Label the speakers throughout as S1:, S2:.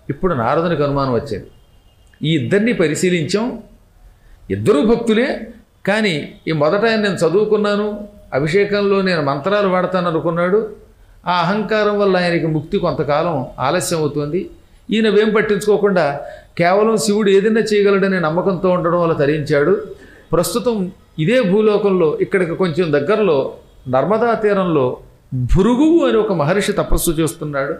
S1: ఇప్పుడు నారదునికి అనుమానం వచ్చింది ఈ ఇద్దరిని పరిశీలించాం ఇద్దరూ భక్తులే కానీ ఈ మొదట ఆయన నేను చదువుకున్నాను అభిషేకంలో నేను మంత్రాలు వాడతాను అనుకున్నాడు ఆ అహంకారం వల్ల ఆయనకి ముక్తి కొంతకాలం ఆలస్యం అవుతుంది ఈయన వేం పట్టించుకోకుండా కేవలం శివుడు ఏదైనా చేయగలడనే నమ్మకంతో ఉండడం వల్ల తరించాడు ప్రస్తుతం ఇదే భూలోకంలో ఇక్కడికి కొంచెం దగ్గరలో నర్మదా తీరంలో భృగువు అని ఒక మహర్షి తపస్సు చేస్తున్నాడు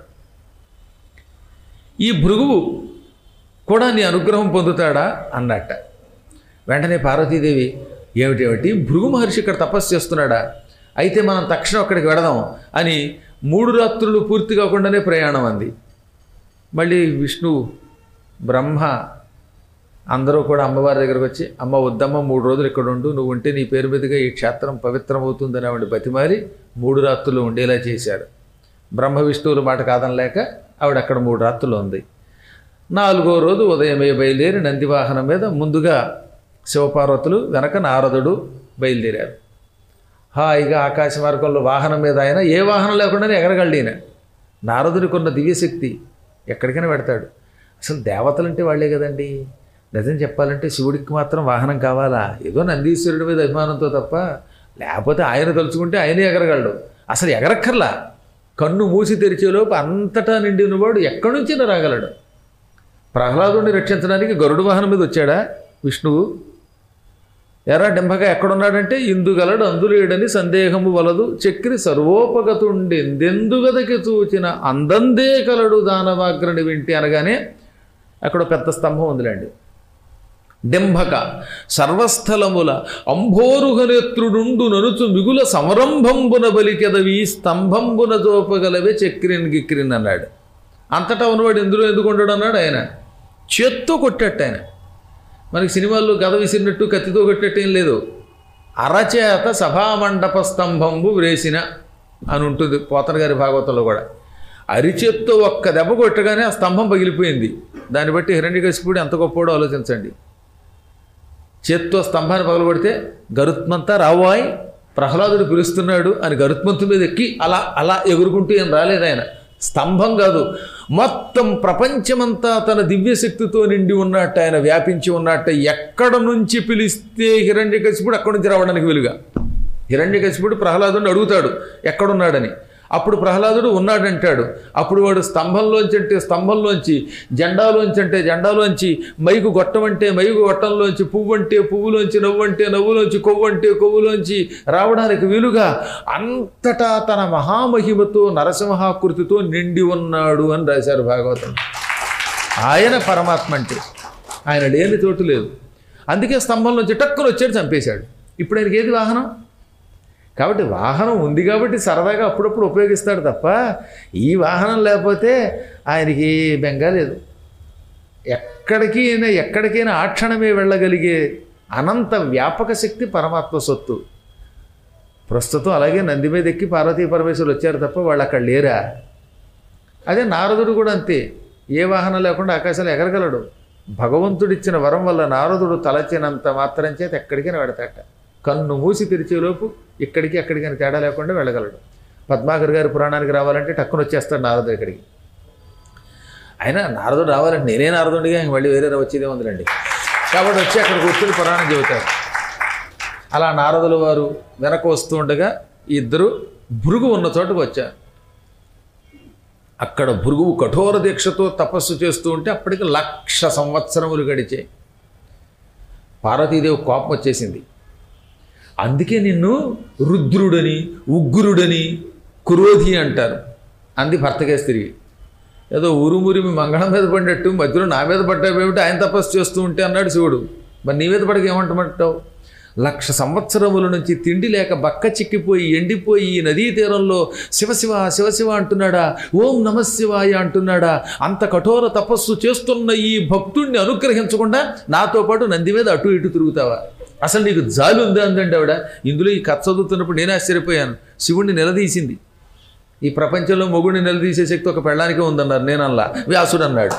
S1: ఈ భృగువు కూడా నీ అనుగ్రహం పొందుతాడా అన్నట్ట వెంటనే పార్వతీదేవి ఏమిటేమిటి భృగు మహర్షి ఇక్కడ తపస్సు చేస్తున్నాడా అయితే మనం తక్షణం అక్కడికి వెడదాం అని మూడు రాత్రులు పూర్తి కాకుండానే ప్రయాణం అంది మళ్ళీ విష్ణు బ్రహ్మ అందరూ కూడా అమ్మవారి దగ్గరకు వచ్చి అమ్మ వద్దమ్మ మూడు రోజులు ఇక్కడ ఉండు నువ్వు ఉంటే నీ పేరు మీదుగా ఈ క్షేత్రం పవిత్రమవుతుందని ఆవిడ బతిమారి మూడు రాత్రులు ఉండేలా చేశారు బ్రహ్మ విష్ణువుల మాట కాదనలేక ఆవిడ అక్కడ మూడు రాత్రులు ఉంది నాలుగో రోజు ఉదయమే బయలుదేరి నందివాహనం మీద ముందుగా శివపార్వతులు వెనక నారదుడు బయలుదేరారు హాయిగా ఆకాశ మార్గంలో వాహనం మీద ఆయన ఏ వాహనం లేకుండానే ఎగరగలడు ఈయన నారదుడికి ఉన్న దివ్యశక్తి ఎక్కడికైనా పెడతాడు అసలు దేవతలంటే వాళ్ళే కదండి నిజం చెప్పాలంటే శివుడికి మాత్రం వాహనం కావాలా ఏదో నందీశ్వరుడి మీద అభిమానంతో తప్ప లేకపోతే ఆయన తలుచుకుంటే ఆయనే ఎగరగలడు అసలు ఎగరక్కర్లా కన్ను మూసి తెరిచేలోపు అంతటా నిండి ఉన్నవాడు ఎక్కడి నుంచైనా రాగలడు ప్రహ్లాదుని రక్షించడానికి గరుడు వాహనం మీద వచ్చాడా విష్ణువు ఎరా డింభగా ఎక్కడున్నాడంటే ఇందుగలడు అందులేడని సందేహము వలదు చక్రి సర్వోపగతుండెందెందుగదకి చూచిన అందందే కలడు దానవాగ్రని వింటి అనగానే అక్కడ పెద్ద స్తంభం ఉందిలేండి డింభక సర్వస్థలముల అంభోరుహనేత్రుడుండు ననుచు మిగుల సమరంభంబున బలికెదవి స్తంభంబున జోపగలవే చక్రిన్ గిక్రిన్ అన్నాడు అంతటా ఉన్నవాడు ఎందులో ఎందుకు ఉండడు అన్నాడు ఆయన చేత్తో కొట్టట్టు ఆయన మనకి సినిమాల్లో గద విసిరినట్టు కత్తితో కొట్టేట్టు ఏం లేదు అరచేత సభామండప స్తంభంబు వ్రేసిన అని ఉంటుంది పోతన గారి భాగవతంలో కూడా అరిచేత్తో ఒక్క దెబ్బ కొట్టగానే ఆ స్తంభం పగిలిపోయింది దాన్ని బట్టి హిరణ్యకశిపుడు ఎంత గొప్పోడో ఆలోచించండి చేత్తో స్తంభాన్ని పగలగొడితే గరుత్మంతా రావాయ్ ప్రహ్లాదుడు పిలుస్తున్నాడు అని గరుత్మంతు మీద ఎక్కి అలా అలా ఎగురుకుంటూ ఏం రాలేదు ఆయన స్తంభం కాదు మొత్తం ప్రపంచమంతా తన దివ్యశక్తితో నిండి ఉన్నట్టు ఆయన వ్యాపించి ఉన్నట్టు ఎక్కడ నుంచి పిలిస్తే హిరణ్యకశిపుడు అక్కడి నుంచి రావడానికి వీలుగా హిరణ్యకశిపుడు ప్రహ్లాదుని అడుగుతాడు ఎక్కడున్నాడని అప్పుడు ప్రహ్లాదుడు ఉన్నాడంటాడు అప్పుడు వాడు స్తంభంలోంచి అంటే స్తంభంలోంచి జెండాలోంచి అంటే జెండాలోంచి మైకు గొట్టం అంటే మైకు గొట్టంలోంచి పువ్వు అంటే పువ్వులోంచి నవ్వు అంటే నవ్వులోంచి కొవ్వు అంటే కొవ్వులోంచి రావడానికి వీలుగా అంతటా తన మహామహిమతో నరసింహాకృతితో నిండి ఉన్నాడు అని రాశారు భాగవతం ఆయన పరమాత్మ అంటే ఆయన లేని చోటు లేదు అందుకే స్తంభంలోంచి టక్కున వచ్చాడు చంపేశాడు ఇప్పుడు ఆయనకి ఏది వాహనం కాబట్టి వాహనం ఉంది కాబట్టి సరదాగా అప్పుడప్పుడు ఉపయోగిస్తాడు తప్ప ఈ వాహనం లేకపోతే ఆయనకి బెంగా లేదు ఎక్కడికి ఎక్కడికైనా ఆ క్షణమే వెళ్ళగలిగే అనంత వ్యాపక శక్తి పరమాత్మ సొత్తు ప్రస్తుతం అలాగే నంది మీద ఎక్కి పార్వతీ పరమేశ్వరులు వచ్చారు తప్ప వాళ్ళు అక్కడ లేరా అదే నారదుడు కూడా అంతే ఏ వాహనం లేకుండా ఆకాశంలో ఎగరగలడు భగవంతుడిచ్చిన వరం వల్ల నారదుడు తలచినంత మాత్రం చేత ఎక్కడికైనా వెడతాట కన్ను మూసి తెరిచేలోపు ఇక్కడికి అక్కడికి అని తేడా లేకుండా వెళ్ళగలడు పద్మాకర్ గారి పురాణానికి రావాలంటే టక్కున వచ్చేస్తాడు నారదుడు ఇక్కడికి అయినా నారదుడు రావాలంటే నేనే నారదుడిగా ఇంక మళ్ళీ వేరే వచ్చేదే ఉందిలండి కాబట్టి వచ్చి అక్కడ కూర్చొని పురాణం చెబుతాడు అలా నారదుల వారు వెనక వస్తూ ఉండగా ఈ ఇద్దరు భృగు ఉన్న చోటుకు వచ్చారు అక్కడ భృగువు కఠోర దీక్షతో తపస్సు చేస్తూ ఉంటే అప్పటికి లక్ష సంవత్సరములు గడిచాయి పార్వతీదేవి కోపం వచ్చేసింది అందుకే నిన్ను రుద్రుడని ఉగ్రుడని కురోధి అంటారు అంది భర్తకేసి తిరిగి ఏదో ఉరుమురిమి మంగళం మీద పడినట్టు మధ్యలో నా మీద పడ్డావేమిటి ఆయన తపస్సు చేస్తూ ఉంటే అన్నాడు శివుడు మరి నీ మీద పడక ఏమంటమంటావు లక్ష సంవత్సరముల నుంచి తిండి లేక బక్క చిక్కిపోయి ఎండిపోయి ఈ నదీ తీరంలో శివశివ శివశివ అంటున్నాడా ఓం నమశివాయ అంటున్నాడా అంత కఠోర తపస్సు చేస్తున్న ఈ భక్తుణ్ణి అనుగ్రహించకుండా నాతో పాటు నంది మీద అటు ఇటు తిరుగుతావా అసలు నీకు జాలి ఉందా అందండి ఆవిడ ఇందులో ఈ కథ చదువుతున్నప్పుడు నేనే ఆశ్చర్యపోయాను శివుణ్ణి నిలదీసింది ఈ ప్రపంచంలో మొగుడిని నిలదీసే శక్తి ఒక పెళ్ళానికే ఉందన్నారు నేనల్లా వ్యాసుడు అన్నాడు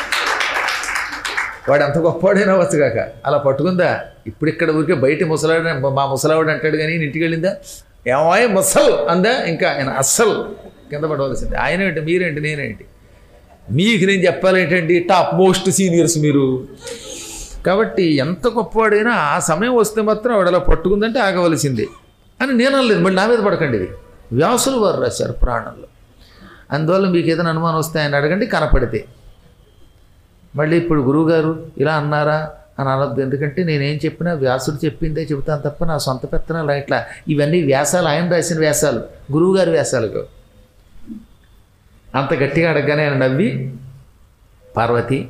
S1: వాడు ఎంత గొప్పవాడైనా అవ్వచ్చు కాక అలా పట్టుకుందా ఇప్పుడు ఇక్కడ ఊరికే బయట ముసలాడు మా ముసలావాడు అంటాడు కానీ ఈయన ఇంటికి వెళ్ళిందా ఏమాయ ముసల్ అందా ఇంకా ఆయన అస్సలు కింద పడవలసింది ఆయన ఏంటి మీరేంటి నేనేంటి మీకు నేను చెప్పాలేంటండి టాప్ మోస్ట్ సీనియర్స్ మీరు కాబట్టి ఎంత గొప్పవాడైనా ఆ సమయం వస్తే మాత్రం ఆవిడ అలా పట్టుకుందంటే ఆగవలసిందే అని నేను అనలేదు మళ్ళీ నా మీద పడకండి ఇది వ్యాసులు వారు రాశారు పురాణంలో అందువల్ల మీకు ఏదైనా అనుమానం వస్తే ఆయన అడగండి కనపడితే మళ్ళీ ఇప్పుడు గురువుగారు ఇలా అన్నారా అని అనొద్దు ఎందుకంటే నేనేం చెప్పినా వ్యాసుడు చెప్పిందే చెబుతాను తప్ప నా సొంత పెత్తనాలు ఇట్లా ఇవన్నీ వ్యాసాలు ఆయన రాసిన వ్యాసాలు గురువుగారి వ్యాసాలు కావు. అంత గట్టిగా అడగగానే ఆయన నవ్వి పార్వతి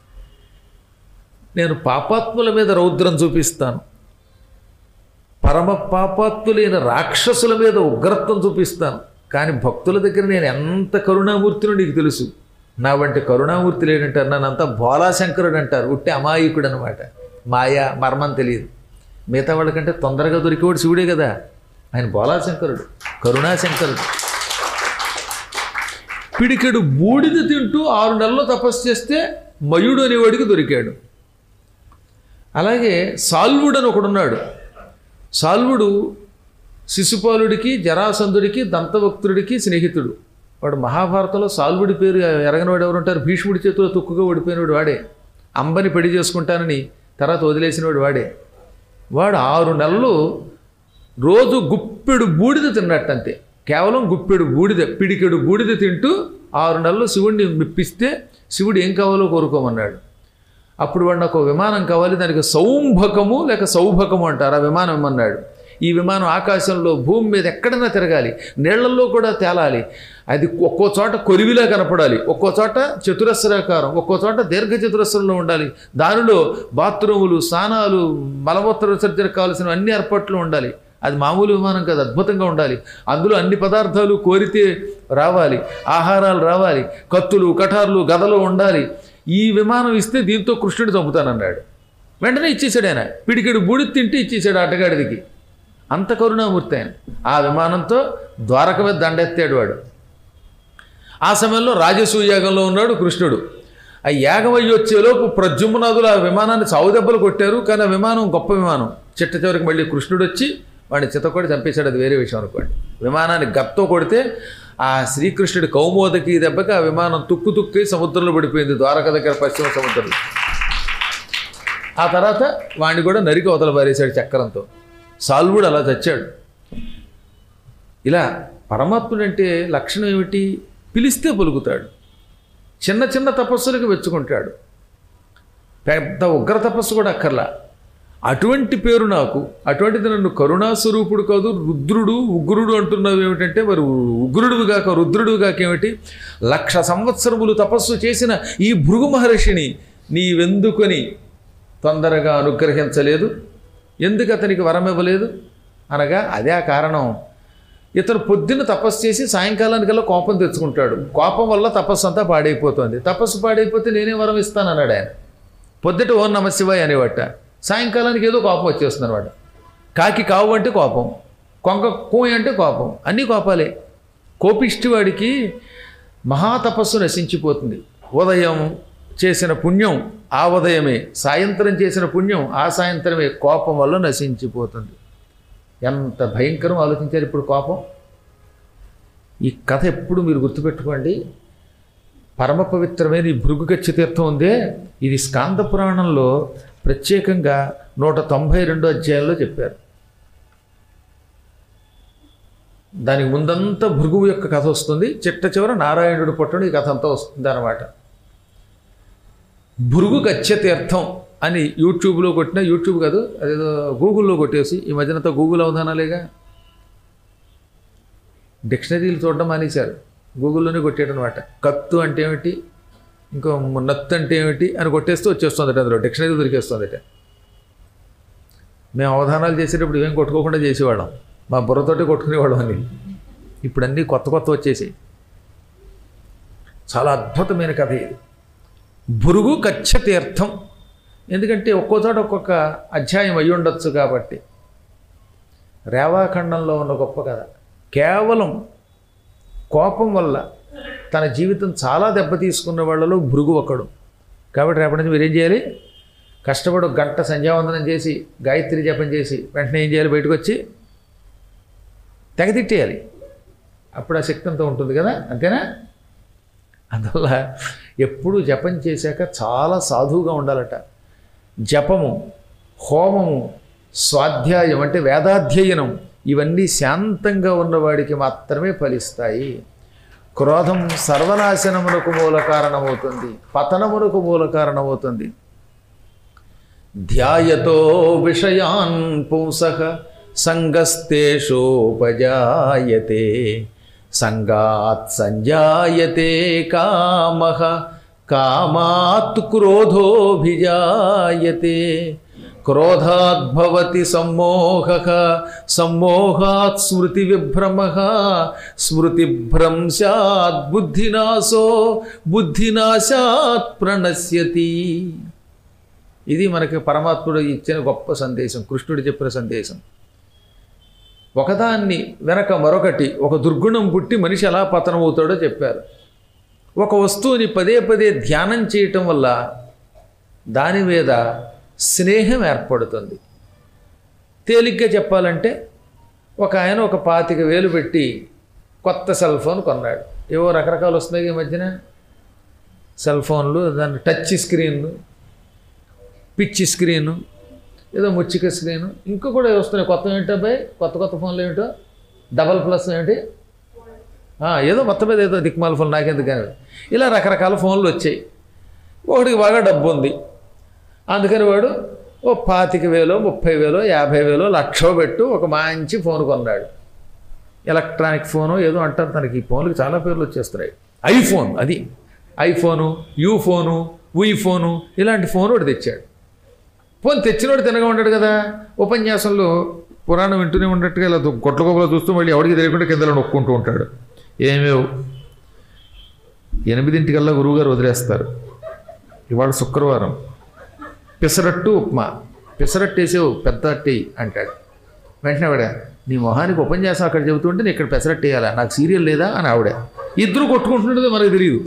S1: నేను పాపాత్ముల మీద రౌద్రం చూపిస్తాను పరమ పాపాత్ములైన రాక్షసుల మీద ఉగ్రత్వం చూపిస్తాను కానీ భక్తుల దగ్గర నేను ఎంత కరుణామూర్తినో నీకు తెలుసు నా వంటి కరుణామూర్తి లేడంటారు నన్ను అంతా భోలాశంకరుడు అంటారు ఉట్టి అమాయకుడు అనమాట మాయా మర్మం తెలియదు మిగతా వాళ్ళకంటే తొందరగా దొరికేవాడు శివుడే కదా ఆయన భోలాశంకరుడు కరుణాశంకరుడు పిడికెడు బూడిద తింటూ ఆరు నెలలు తపస్సు చేస్తే మయుడు అనేవాడికి దొరికాడు అలాగే సాల్వుడు అని ఒకడున్నాడు సాల్వుడు శిశుపాలుడికి జరాసంధుడికి దంతభక్తుడికి స్నేహితుడు వాడు మహాభారతంలో సాల్వుడి పేరు ఎరగనివాడు ఎవరు ఉంటారు భీష్ముడి చేతిలో తుక్కుగా ఓడిపోయినవాడు వాడే అంబని పెళ్లి చేసుకుంటానని తర్వాత వదిలేసినవాడు వాడే వాడు ఆరు నెలలు రోజు గుప్పెడు బూడిద తిన్నట్టంతే కేవలం గుప్పెడు బూడిద పిడికెడు బూడిద తింటూ ఆరు నెలలు శివుడిని మెప్పిస్తే శివుడు ఏం కావాలో కోరుకోమన్నాడు అప్పుడు వాడు నాకు ఒక విమానం కావాలి దానికి సౌంభకము లేక సౌభకము అంటారు ఆ విమానం ఇమ్మన్నాడు ఈ విమానం ఆకాశంలో భూమి మీద ఎక్కడైనా తిరగాలి నీళ్లలో కూడా తేలాలి అది ఒక్కో చోట కొరివిలా కనపడాలి ఒక్కో చోట చతురస్రాకారం ఒక్కో చోట దీర్ఘ చతురస్రంలో ఉండాలి దానిలో బాత్రూములు స్నానాలు మలమూత్ర విసర్జన కావాల్సిన అన్ని ఏర్పాట్లు ఉండాలి అది మామూలు విమానం కాదు అద్భుతంగా ఉండాలి అందులో అన్ని పదార్థాలు కోరితే రావాలి ఆహారాలు రావాలి కత్తులు కఠార్లు గదలు ఉండాలి ఈ విమానం ఇస్తే దీంతో కృష్ణుడు చంపుతానన్నాడు వెంటనే ఇచ్చేసాడు ఆయన పిడికిడు బూడి తింటే ఇచ్చేసాడు ఆటగాడికి అంత కరుణామూర్తి ఆయన ఆ విమానంతో ద్వారక మీద దండెత్తాడు వాడు ఆ సమయంలో రాజసూయాగంలో ఉన్నాడు కృష్ణుడు ఆ యాగం అయ్యి వచ్చేలోపు ప్రద్యుమ్నాథులు ఆ విమానాన్ని చావు దెబ్బలు కొట్టారు కానీ ఆ విమానం గొప్ప విమానం చిట్ట చివరికి మళ్ళీ కృష్ణుడు వచ్చి వాడిని చిత్తకొడి చంపేశాడు అది వేరే విషయం అనుకోండి విమానాన్ని గత్తో కొడితే ఆ శ్రీకృష్ణుడి కౌమోదకి దెబ్బకి ఆ విమానం తుక్కు తుక్కి సముద్రంలో పడిపోయింది ద్వారక దగ్గర పశ్చిమ సముద్రంలో ఆ తర్వాత వాడిని కూడా నరికి అవతల పారేశాడు చక్రంతో సాల్వుడు అలా చచ్చాడు ఇలా పరమాత్ముడు అంటే లక్షణం ఏమిటి పిలిస్తే పలుకుతాడు చిన్న చిన్న తపస్సులకు వెచ్చుకుంటాడు పెద్ద ఉగ్ర తపస్సు కూడా అక్కర్లా అటువంటి పేరు నాకు అటువంటిది నన్ను కరుణాస్వరూపుడు కాదు రుద్రుడు ఉగ్రుడు అంటున్నావు ఏమిటంటే మరి ఉగ్రుడువి కాక రుద్రుడువి కాక ఏమిటి లక్ష సంవత్సరములు తపస్సు చేసిన ఈ భృగు మహర్షిని నీవెందుకొని తొందరగా అనుగ్రహించలేదు ఎందుకు అతనికి వరం ఇవ్వలేదు అనగా అదే ఆ కారణం ఇతను పొద్దున్న తపస్సు చేసి సాయంకాలానికల్లా కోపం తెచ్చుకుంటాడు కోపం వల్ల తపస్సు అంతా పాడైపోతుంది తపస్సు పాడైపోతే నేనే వరం ఇస్తాను అన్నాడు ఆయన పొద్దుట ఓ నమ శివాయ అనేవాట సాయంకాలానికి ఏదో కోపం వచ్చేస్తుంది అనమాట కాకి కావు అంటే కోపం కొంక కోయి అంటే కోపం అన్నీ కోపాలే కోపిష్టి వాడికి మహాతపస్సు నశించిపోతుంది ఉదయం చేసిన పుణ్యం ఆ ఉదయమే సాయంత్రం చేసిన పుణ్యం ఆ సాయంత్రమే కోపం వల్ల నశించిపోతుంది ఎంత భయంకరం ఆలోచించారు ఇప్పుడు కోపం ఈ కథ ఎప్పుడు మీరు గుర్తుపెట్టుకోండి పరమ పవిత్రమైన ఈ భృగుగచ్చ తీర్థం ఉందే ఇది స్కాంద పురాణంలో ప్రత్యేకంగా నూట తొంభై రెండో అధ్యాయంలో చెప్పారు దానికి ముందంతా భృగువు యొక్క కథ వస్తుంది చిట్ట చివర నారాయణుడు పుట్టడం ఈ కథ అంతా వస్తుంది అనమాట భృగు గచ్చ తీర్థం అని యూట్యూబ్లో కొట్టిన యూట్యూబ్ కాదు అదేదో గూగుల్లో కొట్టేసి ఈ మధ్యనంతా గూగుల్ అవధానాలేగా డిక్షనరీలు చూడడం మానేశారు గూగుల్లోనే కొట్టేయడం అనమాట కత్తు అంటే ఏమిటి ఇంకో నత్తు అంటే ఏమిటి అని కొట్టేస్తే వచ్చేస్తుందట అందులో డిక్షనరీ దొరికేస్తుందట మేము అవధానాలు చేసేటప్పుడు ఏం కొట్టుకోకుండా చేసేవాళ్ళం మా బుర్రతోటి కొట్టుకునేవాళ్ళం అని ఇప్పుడు అన్నీ కొత్త కొత్త వచ్చేసాయి చాలా అద్భుతమైన కథ ఇది భురుగు కచ్చ తీర్థం ఎందుకంటే ఒక్కో చోట ఒక్కొక్క అధ్యాయం అయి ఉండొచ్చు కాబట్టి రేవాఖండంలో ఉన్న గొప్ప కథ కేవలం కోపం వల్ల తన జీవితం చాలా దెబ్బతీసుకున్న వాళ్ళలో భృగు ఒకడు కాబట్టి రేపటి నుంచి మీరేం చేయాలి కష్టపడి ఒక గంట సంధ్యావందనం చేసి గాయత్రి జపం చేసి వెంటనే ఏం చేయాలి బయటకు వచ్చి తెగతిట్టేయాలి అప్పుడు ఆ శక్తి అంతా ఉంటుంది కదా అంతేనా అందువల్ల ఎప్పుడు జపం చేశాక చాలా సాధువుగా ఉండాలట జపము హోమము స్వాధ్యాయం అంటే వేదాధ్యయనం ఇవన్నీ శాంతంగా ఉన్నవాడికి మాత్రమే ఫలిస్తాయి క్రోధం సర్వనాశనమునకు మూల కారణమవుతుంది పతనమునకు మూల కారణమవుతుంది ధ్యాయతో విషయాన్ పుంసః సంగస్తేషోపజాయతే సంగాత్ సంజాయతే కామః కామాత్ క్రోధోభిజాయతే క్రోధాద్భవతి సమ్మోహః సమ్మోహాత్ స్మృతి విభ్రమః స్మృతిభ్రంశాత్ బుద్ధినాశో బుద్ధినాశాత్ ప్రణశ్యతి ఇది మనకి పరమాత్ముడు ఇచ్చిన గొప్ప సందేశం కృష్ణుడు చెప్పిన సందేశం ఒకదాన్ని వెనక మరొకటి ఒక దుర్గుణం పుట్టి మనిషి ఎలా పతనమవుతాడో చెప్పారు ఒక వస్తువుని పదే పదే ధ్యానం చేయటం వల్ల దాని మీద స్నేహం ఏర్పడుతుంది తేలిగ్గా చెప్పాలంటే ఒక ఆయన ఒక పాతిక వేలు పెట్టి కొత్త సెల్ ఫోన్ కొన్నాడు ఏవో రకరకాలు వస్తున్నాయి ఈ మధ్యన సెల్ ఫోన్లు దాని టచ్ స్క్రీన్లు పిచ్చి స్క్రీను ఏదో ముచ్చిక స్క్రీను ఇంకా కూడా వస్తున్నాయి కొత్త ఏంటో అబ్బాయి కొత్త కొత్త ఫోన్లు ఏమిటో డబల్ ప్లస్ ఏంటి ఆ, ఏదో మొత్తం మీద ఏదో దిక్మాల ఫోన్ నాకెందుకు కానీ ఇలా రకరకాల ఫోన్లు వచ్చాయి ఒకటికి బాగా డబ్బు ఉంది అందుకని వాడు ఓ పాతిక వేలో ముప్పై వేలో యాభై వేలో లక్షో పెట్టు ఒక మంచి ఫోన్ కొన్నాడు ఎలక్ట్రానిక్ ఫోను ఏదో అంటారు తనకి ఈ ఫోన్కి చాలా పేర్లు వచ్చేస్తున్నాయి ఐఫోన్ అది iPhone you phone we phone ఇలాంటి ఫోన్ ఒకటి తెచ్చాడు ఫోన్ తెచ్చినోడు తినగా ఉంటాడు కదా ఉపన్యాసంలో పురాణం వింటూనే ఉన్నట్టుగా ఇలా గొట్ల గొప్పలు చూస్తూ మళ్ళీ ఎవరికి తెలియకుండా కిందలో నొక్కుంటూ ఉంటాడు ఏమేవ్ ఎనిమిదింటికల్లా గురువుగారు వదిలేస్తారు ఇవాళ శుక్రవారం పెసరట్టు ఉప్మా పెసరట్టు వేసావు పెద్ద అట్టి అంటాడు వెంటనే ఆవిడ నీ మొహానికి ఉపన్యాసం అక్కడ చెబుతుంటే నేను ఇక్కడ పెసరట్టు వేయాలా నాకు సీరియల్ లేదా అని ఆవిడ ఇద్దరు కొట్టుకుంటుండేదో మనకు తెలియదు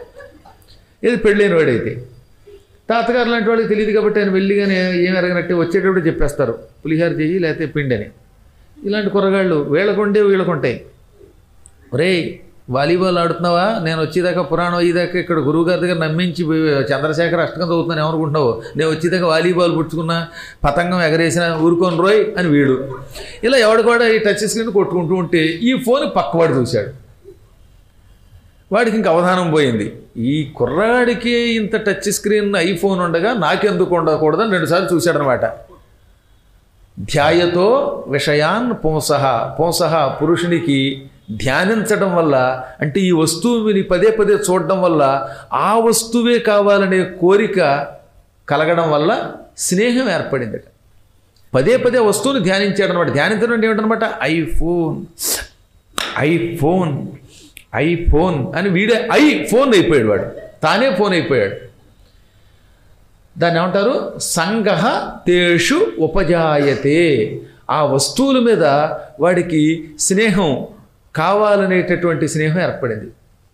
S1: ఇది పెళ్ళైన వాడైతే తాతగారు లాంటి వాళ్ళకి తెలియదు కాబట్టి ఆయన వెళ్ళిగానే ఏం ఎరగనట్టే వచ్చేటప్పుడు చెప్పేస్తారు పులిహార చెయ్యి లేకపోతే పిండి అని ఇలాంటి కూరగాళ్ళు వీళ్ళకుండే వీళ్ళకుంటాయి ఒరేయ్ వాలీబాల్ ఆడుతున్నావా నేను వచ్చేదాకా పురాణం అయ్యేదాకా ఇక్కడ గురువుగారి దగ్గర నమ్మించి చంద్రశేఖర్ అష్టకం చదువుతున్నాను ఏమనుకుంటున్నావు నేను వచ్చేదాకా వాలీబాల్ పుచ్చుకున్నా పతంగం ఎగరేసిన ఊరుకొని రోయ్ అని వీడు ఇలా ఎవడు కూడా ఈ టచ్ స్క్రీన్ కొట్టుకుంటూ ఉంటే ఈ ఫోన్ పక్కవాడు చూశాడు వాడికి ఇంక అవధానం పోయింది ఈ కుర్రాడికి ఇంత టచ్ స్క్రీన్ ఐఫోన్ ఉండగా నాకెందుకు ఉండకూడదని రెండుసార్లు చూశాడనమాట ధ్యాయతో విషయాన్ పుంసహ పుంసహ పురుషునికి ధ్యానించడం వల్ల అంటే ఈ వస్తువుని పదే పదే చూడడం వల్ల ఆ వస్తువే కావాలనే కోరిక కలగడం వల్ల స్నేహం ఏర్పడిందట పదే పదే వస్తువుని ధ్యానించాడు అనమాట ధ్యానించడం అంటే ఏమిటనమాట ఐఫోన్ ఐఫోన్ ఐఫోన్ అని వీడే ఐ ఫోన్ అయిపోయాడు వాడు తానే ఫోన్ అయిపోయాడు దాన్ని ఏమంటారు సంగహ తేషు ఉపజాయతే ఆ వస్తువుల మీద వాడికి స్నేహం కావాలనేటటువంటి స్నేహం ఏర్పడింది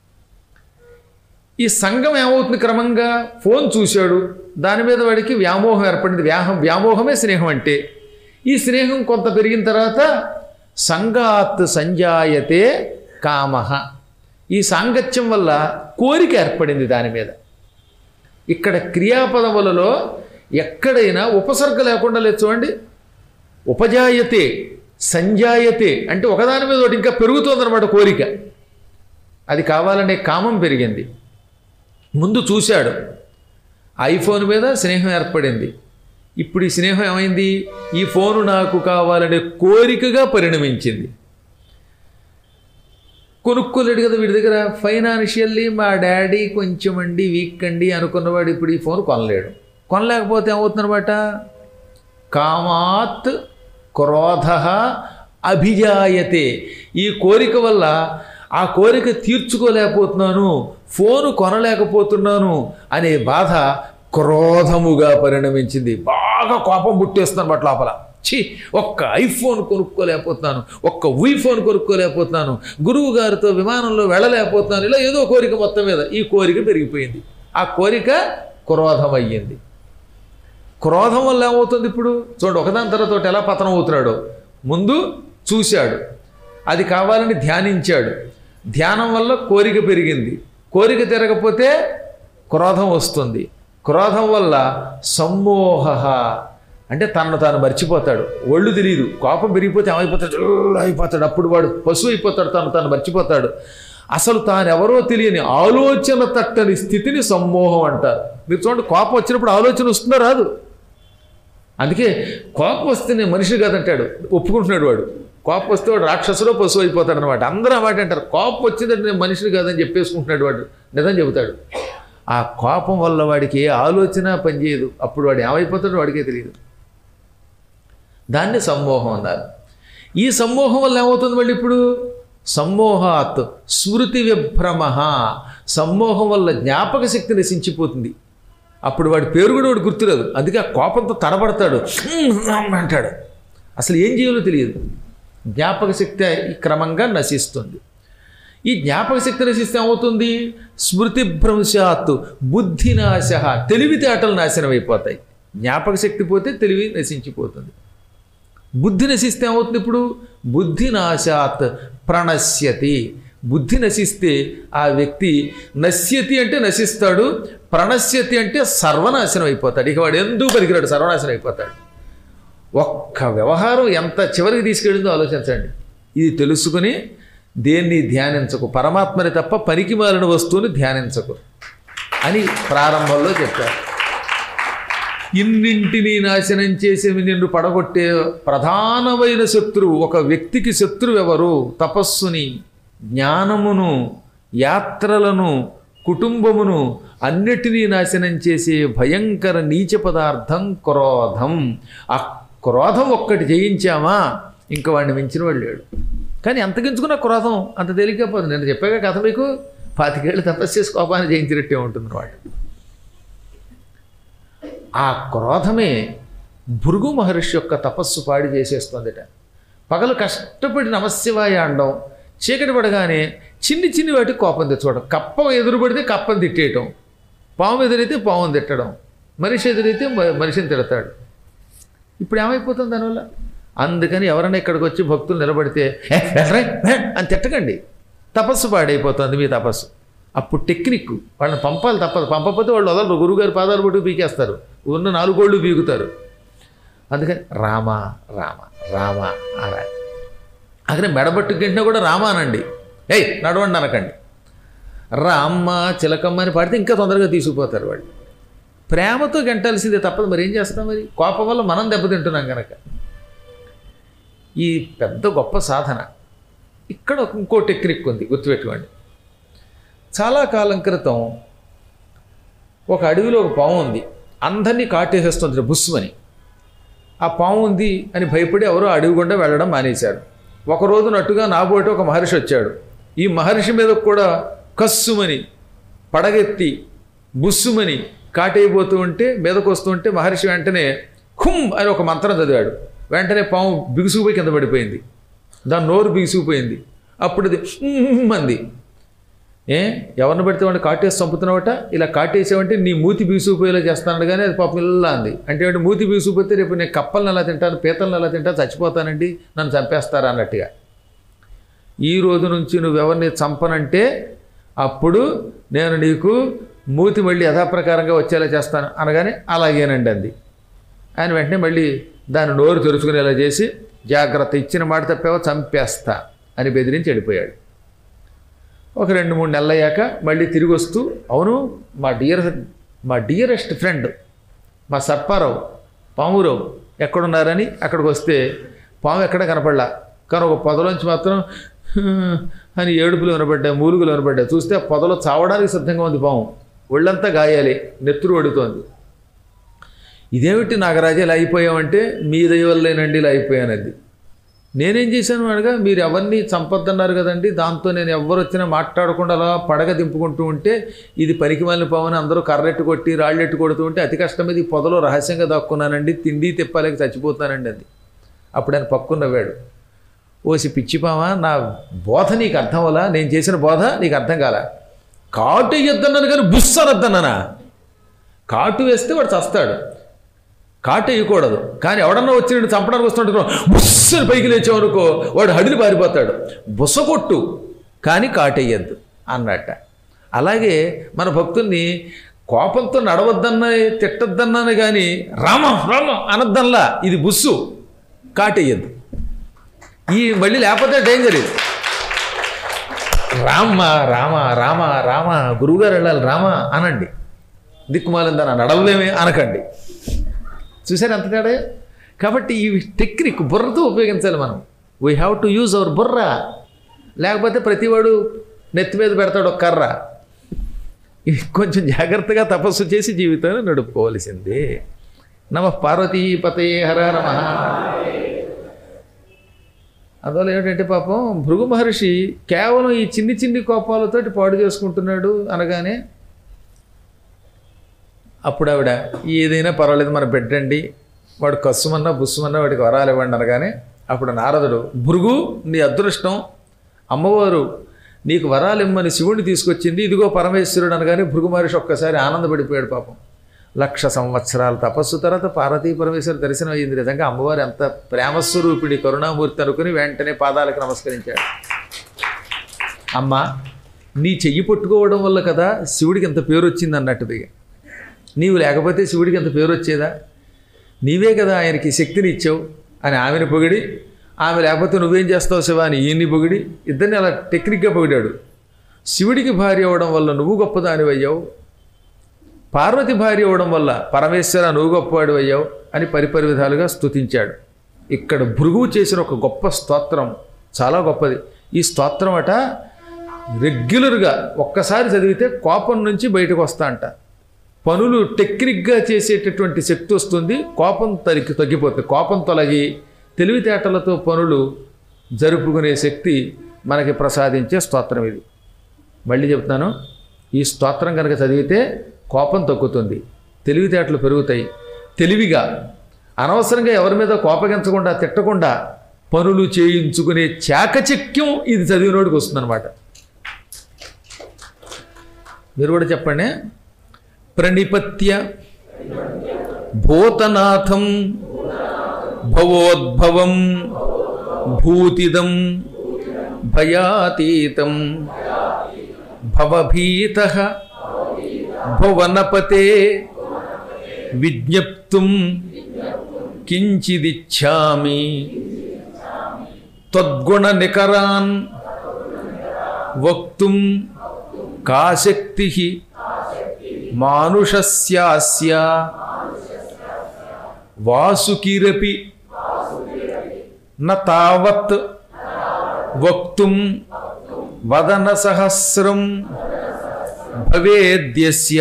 S1: ఈ సంఘం ఏమవుతుంది క్రమంగా ఫోన్ చూశాడు దాని మీద వాడికి వ్యామోహం ఏర్పడింది వ్యాహం వ్యామోహమే స్నేహం అంటే ఈ స్నేహం కొంత పెరిగిన తర్వాత సంగాత్ సంజాయతే కామహ ఈ సాంగత్యం వల్ల కోరిక ఏర్పడింది దాని మీద ఇక్కడ క్రియాపదములలో ఎక్కడైనా ఉపసర్గ లేకుండా లేదు చూడండి ఉపజాయతే సంజాయతే అంటే ఒకదాని మీద ఒకటి ఇంకా పెరుగుతోందన్నమాట కోరిక అది కావాలనే కామం పెరిగింది ముందు చూశాడు ఐఫోన్ మీద స్నేహం ఏర్పడింది ఇప్పుడు ఈ స్నేహం ఏమైంది ఈ ఫోను నాకు కావాలనే కోరికగా పరిణమించింది కొనుక్కోలేడు కదా వీడి దగ్గర ఫైనాన్షియల్లీ మా డాడీ కొంచెం అండి వీక్ అండి అనుకున్నవాడు ఇప్పుడు ఈ ఫోన్ కొనలేడు కొనలేకపోతే ఏమవుతుందన్నమాట కామాత్ క్రోధ అభిజాయతే ఈ కోరిక వల్ల ఆ కోరిక తీర్చుకోలేకపోతున్నాను ఫోను కొనలేకపోతున్నాను అనే బాధ క్రోధముగా పరిణమించింది బాగా కోపం పుట్టేస్తుంది బట్ లోపల ఛీ ఒక్క ఐఫోన్ కొనుక్కోలేకపోతున్నాను ఒక్క ఉయ్ ఫోన్ కొనుక్కోలేకపోతున్నాను గురువు గారితో విమానంలో వెళ్ళలేకపోతున్నాను ఇలా ఏదో కోరిక మొత్తం మీద ఈ కోరిక పెరిగిపోయింది ఆ కోరిక క్రోధం అయ్యింది క్రోధం వల్ల ఏమవుతుంది ఇప్పుడు చూడండి ఒకదాని తర్వాత ఒకటి ఎలా పతనం అవుతున్నాడో ముందు చూశాడు అది కావాలని ధ్యానించాడు ధ్యానం వల్ల కోరిక పెరిగింది కోరిక తిరగపోతే క్రోధం వస్తుంది క్రోధం వల్ల సమ్మోహ అంటే తనను తాను మర్చిపోతాడు ఒళ్ళు తెలియదు కోపం పెరిగిపోతే ఏమైపోతాడు "ఉల్ల్" అయిపోతాడు అప్పుడు వాడు పశువు అయిపోతాడు తను తాను మర్చిపోతాడు అసలు తానెవరో తెలియని ఆలోచన తట్టని స్థితిని సమ్మోహం అంటారు మీరు చూడండి కోపం వచ్చినప్పుడు ఆలోచన వస్తుందా రాదు అందుకే కోపం వస్తే నేను మనిషి కాదంటాడు ఒప్పుకుంటున్నాడు వాడు కోపం వస్తే వాడు రాక్షసులో పశువు అయిపోతాడు అనమాట అందరూ ఆ మాట అంటారు కోపం వచ్చిందంటే నేను మనిషిని కాదని చెప్పేసుకుంటున్నాడు వాడు నిజం చెబుతాడు ఆ కోపం వల్ల వాడికి ఏ ఆలోచన పనిచేయదు అప్పుడు వాడు ఏమైపోతాడో వాడికే తెలియదు దాన్ని సమ్మోహం అన్నారు ఈ సమ్మోహం వల్ల ఏమవుతుంది మళ్ళీ ఇప్పుడు సమ్మోహాత్ స్మృతి విభ్రమ సమ్మోహం వల్ల జ్ఞాపక శక్తి నశించిపోతుంది అప్పుడు వాడి పేరు కూడా వాడు గుర్తురాదు అందుకే ఆ కోపంతో తడబడతాడు "హ్మ్" అంటాడు అసలు ఏం చేయాలో తెలియదు జ్ఞాపక శక్తి క్రమంగా నశిస్తుంది ఈ జ్ఞాపక శక్తి నశిస్తే ఏమవుతుంది స్మృతి భ్రంశాత్ బుద్ధినాశ తెలివితేటలు నాశనం అయిపోతాయి జ్ఞాపక శక్తి పోతే తెలివి నశించిపోతుంది బుద్ధి నశిస్తే ఏమవుతుంది ఇప్పుడు బుద్ధి నాశాత్ ప్రణశ్యతి బుద్ధి నశిస్తే ఆ వ్యక్తి నశ్యతి అంటే నశిస్తాడు ప్రణశ్యతి అంటే సర్వనాశనం అయిపోతాడు ఇక వాడు ఎందుకు పనికిరాడు సర్వనాశనం అయిపోతాడు ఒక్క వ్యవహారం ఎంత చివరికి తీసుకెళ్ళిందో ఆలోచించండి ఇది తెలుసుకుని దేన్ని ధ్యానించకు పరమాత్మని తప్ప పనికి మాలిన వస్తువుని ధ్యానించకు అని ప్రారంభంలో చెప్పారు ఇన్నింటినీ నాశనం చేసి నిన్ను పడగొట్టే ప్రధానమైన శత్రువు ఒక వ్యక్తికి శత్రువు ఎవరు తపస్సుని జ్ఞానమును యాత్రలను కుటుంబమును అన్నిటినీ నాశనం చేసే భయంకర నీచ పదార్థం క్రోధం ఆ క్రోధం ఒక్కటి జయించామా ఇంక వాడిని మించిన వాడు లేడు కానీ ఎంతకించుకున్న క్రోధం అంత తేలిగ్గా పోదు నేను చెప్పాక కథ మీకు పాతికేళ్ళు తపస్సు చేసి కోపాన్ని జయించినట్టే ఉంటుంది వాడు ఆ క్రోధమే భృగు మహర్షి యొక్క తపస్సు పాడి చేసేస్తుందిట పగలు కష్టపడి నమశివాయ అండం చీకటి పడగానే చిన్ని చిన్ని వాటికి కోపం తెచ్చుకోవడం కప్ప ఎదురు పడితే కప్పని తిట్టేయటం పాము ఎదురైతే పాముని తిట్టడం మనిషి ఎదురైతే మ- మనిషిని తిడతాడు ఇప్పుడు ఏమైపోతుంది దానివల్ల అందుకని ఎవరైనా ఇక్కడికి వచ్చి భక్తులు నిలబడితే "ఏ, ఎర్రే, ఏ" అని తిట్టకండి తపస్సు పాడైపోతుంది మీ తపస్సు అప్పుడు టెక్నిక్ వాళ్ళని పంపాలి తప్పదు పంపకపోతే వాళ్ళు వదలరు గురువుగారి పాదాలు పట్టు పీకేస్తారు ఉన్న నాలుగు కోళ్ళు పీకుతారు అందుకని రామ రామ రామ అనాలి అక్కడ మెడబట్టు గింటినా కూడా రామ అనండి ఏయ్ నడవండి అనకండి రామ్మ చిలకమ్మ అని పాడితే ఇంకా తొందరగా తీసుకుపోతారు వాళ్ళు ప్రేమతో గంటాల్సిందే తప్పదు మరి ఏం చేస్తాం మరి కోపం వల్ల మనం దెబ్బతింటున్నాం కనుక ఈ పెద్ద గొప్ప సాధన ఇక్కడ ఒక ఇంకో టెక్నిక్ ఉంది గుర్తుపెట్టుకోండి చాలా కాలం క్రితం ఒక అడవిలో ఒక పాము ఉంది అందరినీ కాటేసేస్తుంది బుస్సుమని ఆ పాము ఉంది అని భయపడి ఎవరో అడవి గుండా వెళ్ళడం మానేశారు ఒక రోజు నట్టుగా నాబోటి ఒక మహర్షి వచ్చాడు ఈ మహర్షి మీద కూడా కస్సుమని పడగెత్తి బుస్సుమని కాటేయబోతూ ఉంటే మీదకు వస్తూ ఉంటే మహర్షి వెంటనే ఖుమ్ అని ఒక మంత్రం చదివాడు వెంటనే పాము బిగుసుకుపోయి కింద పడిపోయింది దాని నోరు బిగుసుకుపోయింది అప్పుడు అది "ఉమ్" అంది ఏ ఎవరిని పెడితే వాడిని కాటేసి చంపుతున్నావట ఇలా కాటేసావంటే నీ మూతి బీసుకుపోయేలా చేస్తాను కానీ అది పాపం ఇలా అంది అంటే వాడు మూతి బీసుకుపోతే రేపు నేను కప్పలను ఎలా తింటాను పీతలను ఎలా తింటాను చచ్చిపోతానండి నన్ను చంపేస్తారా అన్నట్టుగా ఈ రోజు నుంచి నువ్వు ఎవరిని చంపనంటే అప్పుడు నేను నీకు మూతి మళ్ళీ యథాప్రకారంగా వచ్చేలా చేస్తాను అనగానే అలాగేనండి అంది ఆయన వెంటనే మళ్ళీ దాని నోరు తెరుచుకునేలా చేసి జాగ్రత్త ఇచ్చిన మాట తప్పావో చంపేస్తా అని బెదిరించి వెళ్ళిపోయాడు ఒక రెండు మూడు నెలలు అయ్యాక మళ్ళీ తిరిగి వస్తూ అవును మా డియర్ మా డియరెస్ట్ ఫ్రెండ్ మా సర్పారావు పామురావు ఎక్కడున్నారని అక్కడికి వస్తే పాము ఎక్కడ కనపడలా కానీ ఒక పొదలోంచి మాత్రం "హ్మ్" అని ఏడుపులు వినపడ్డాయి మూలుగులు వినపడ్డాయి చూస్తే ఆ పొదలో చావడానికి సిద్ధంగా ఉంది పాము ఒళ్ళంతా గాయాలి నెత్తురు వడుతోంది ఇదేమిటి నాగరాజు ఇలా అయిపోయామంటే మీ దయ వల్లేనండి ఇలా అయిపోయానది నేనేం చేశాను అనగా మీరు ఎవరిని చంపొద్దన్నారు కదండి దాంతో నేను ఎవరు వచ్చినా మాట్లాడకుండా అలా పడగ దింపుకుంటూ ఉంటే ఇది పనికి మాలిన పావని అందరూ కర్రెట్టు కొట్టి రాళ్ళెట్టు కొడుతూ ఉంటే అతి కష్టం ఇది పొదలో రహస్యంగా దాక్కున్నానండి తిండి తిప్పాలకి చచ్చిపోతానండి అది అప్పుడు ఆయన పక్కున నవ్వాడు ఓసి పిచ్చిపామా నా బోధ నీకు అర్థం వల్ల నేను చేసిన బోధ నీకు అర్థం కాల కాటు ఎద్దన్నాను కానీ బుస్సు అనొద్దన్నానా కాటు వేస్తే వాడు చస్తాడు కాటు వేయకూడదు కానీ ఎవడన్నా వచ్చి నేను చంపడానికి వస్తుంటే బుస్సుని పైకి లేచావనుకో వాడు హడిని పారిపోతాడు బుస కొట్టు కానీ కాటేయద్దు అన్నట్ట అలాగే మన భక్తుల్ని కోపంతో నడవద్దన్న తిట్టద్దన్నాను కానీ రామ రామ అనద్దల్లా ఇది బుస్సు కాటేయద్దు ఈ మళ్ళీ లేకపోతే డేంజర్ ఇది రామ రామ రామ రామ గురువుగారు వెళ్ళాలి రామ అనండి దిక్కుమాలిందని నడవలేమే అనకండి చూసారు ఎంత తేడా కాబట్టి ఈ టెక్నిక్ బుర్రతో ఉపయోగించాలి మనం we have to use our బుర్ర లేకపోతే ప్రతివాడు నెత్తి మీద పెడతాడు ఒక కర్ర ఇది కొంచెం జాగ్రత్తగా తపస్సు చేసి జీవితాన్ని నడుపుకోవాల్సిందే నమ పార్వతీ పతయే హర నమ అందువల్ల ఏమిటంటే పాపం భృగు మహర్షి కేవలం ఈ చిన్ని చిన్ని కోపాలతోటి పాడు చేసుకుంటున్నాడు అనగానే అప్పుడు ఆవిడ ఏదైనా పర్వాలేదు మన బిడ్డండి వాడు కస్సుమన్నా బుస్సుమన్నా వాడికి వరాలు ఇవ్వండి అనగానే అప్పుడు నారదుడు భృగు నీ అదృష్టం అమ్మవారు నీకు వరాలు ఇమ్మని శివుడిని తీసుకొచ్చింది ఇదిగో పరమేశ్వరుడు అనగానే భృగు మహర్షి ఒక్కసారి ఆనందపడిపోయాడు పాపం లక్ష సంవత్సరాల తపస్సు తర్వాత పార్వతీ పరమేశ్వరు దర్శనం అయ్యింది నిజంగా అమ్మవారు ఎంత ప్రేమస్వరూపిణి కరుణామూర్తి అనుకుని వెంటనే పాదాలకు నమస్కరించాడు అమ్మ నీ చెయ్యి పట్టుకోవడం వల్ల కదా శివుడికి ఎంత పేరు వచ్చింది అన్నట్టుది నీవు లేకపోతే శివుడికి ఎంత పేరు వచ్చేదా నీవే కదా ఆయనకి శక్తిని ఇచ్చావు అని ఆమెను పొగిడి ఆమె లేకపోతే నువ్వేం చేస్తావు శివ అని ఈయన్ని పొగిడి ఇద్దరిని అలా టెక్నిక్గా పొగిడాడు శివుడికి భార్య అవ్వడం వల్ల నువ్వు గొప్పదానివయ్యావు పార్వతి భార్య అవ్వడం వల్ల పరమేశ్వర నువ్వు గొప్పవాడు అయ్యావు అని పరిపరి విధాలుగా స్తుతించాడు ఇక్కడ భృగువు చేసిన ఒక గొప్ప స్తోత్రం చాలా గొప్పది ఈ స్తోత్రం అట రెగ్యులర్గా ఒక్కసారి చదివితే కోపం నుంచి బయటకు వస్తా అంట పనులు టెక్నిక్గా చేసేటటువంటి శక్తి వస్తుంది కోపం తగ్గి తగ్గిపోతుంది కోపం తొలగి తెలివితేటలతో పనులు జరుపుకునే శక్తి మనకి ప్రసాదించే స్తోత్రం ఇది మళ్ళీ చెప్తాను ఈ స్తోత్రం కనుక చదివితే కోపం తగ్గుతుంది తెలివితేటలు పెరుగుతాయి తెలివిగా అనవసరంగా ఎవరి మీద కోపగించకుండా తిట్టకుండా పనులు చేయించుకునే చాకచక్యం ఇది చదివినోడికి వస్తుందన్నమాట మీరు కూడా చెప్పండి ప్రణిపత్య భూతనాథం భవోద్భవం భూతిదం భయాతీతం భవభీత భువనపతే విజ్ఞప్తుం కించిదిచ్ఛామి త్వద్గుణనికరాన్ వక్తుం కాశక్తి మానుషస్యాస్య వాసుకిరపి న తావత్ వక్తుం వదన సహస్రం భవేద్యస్య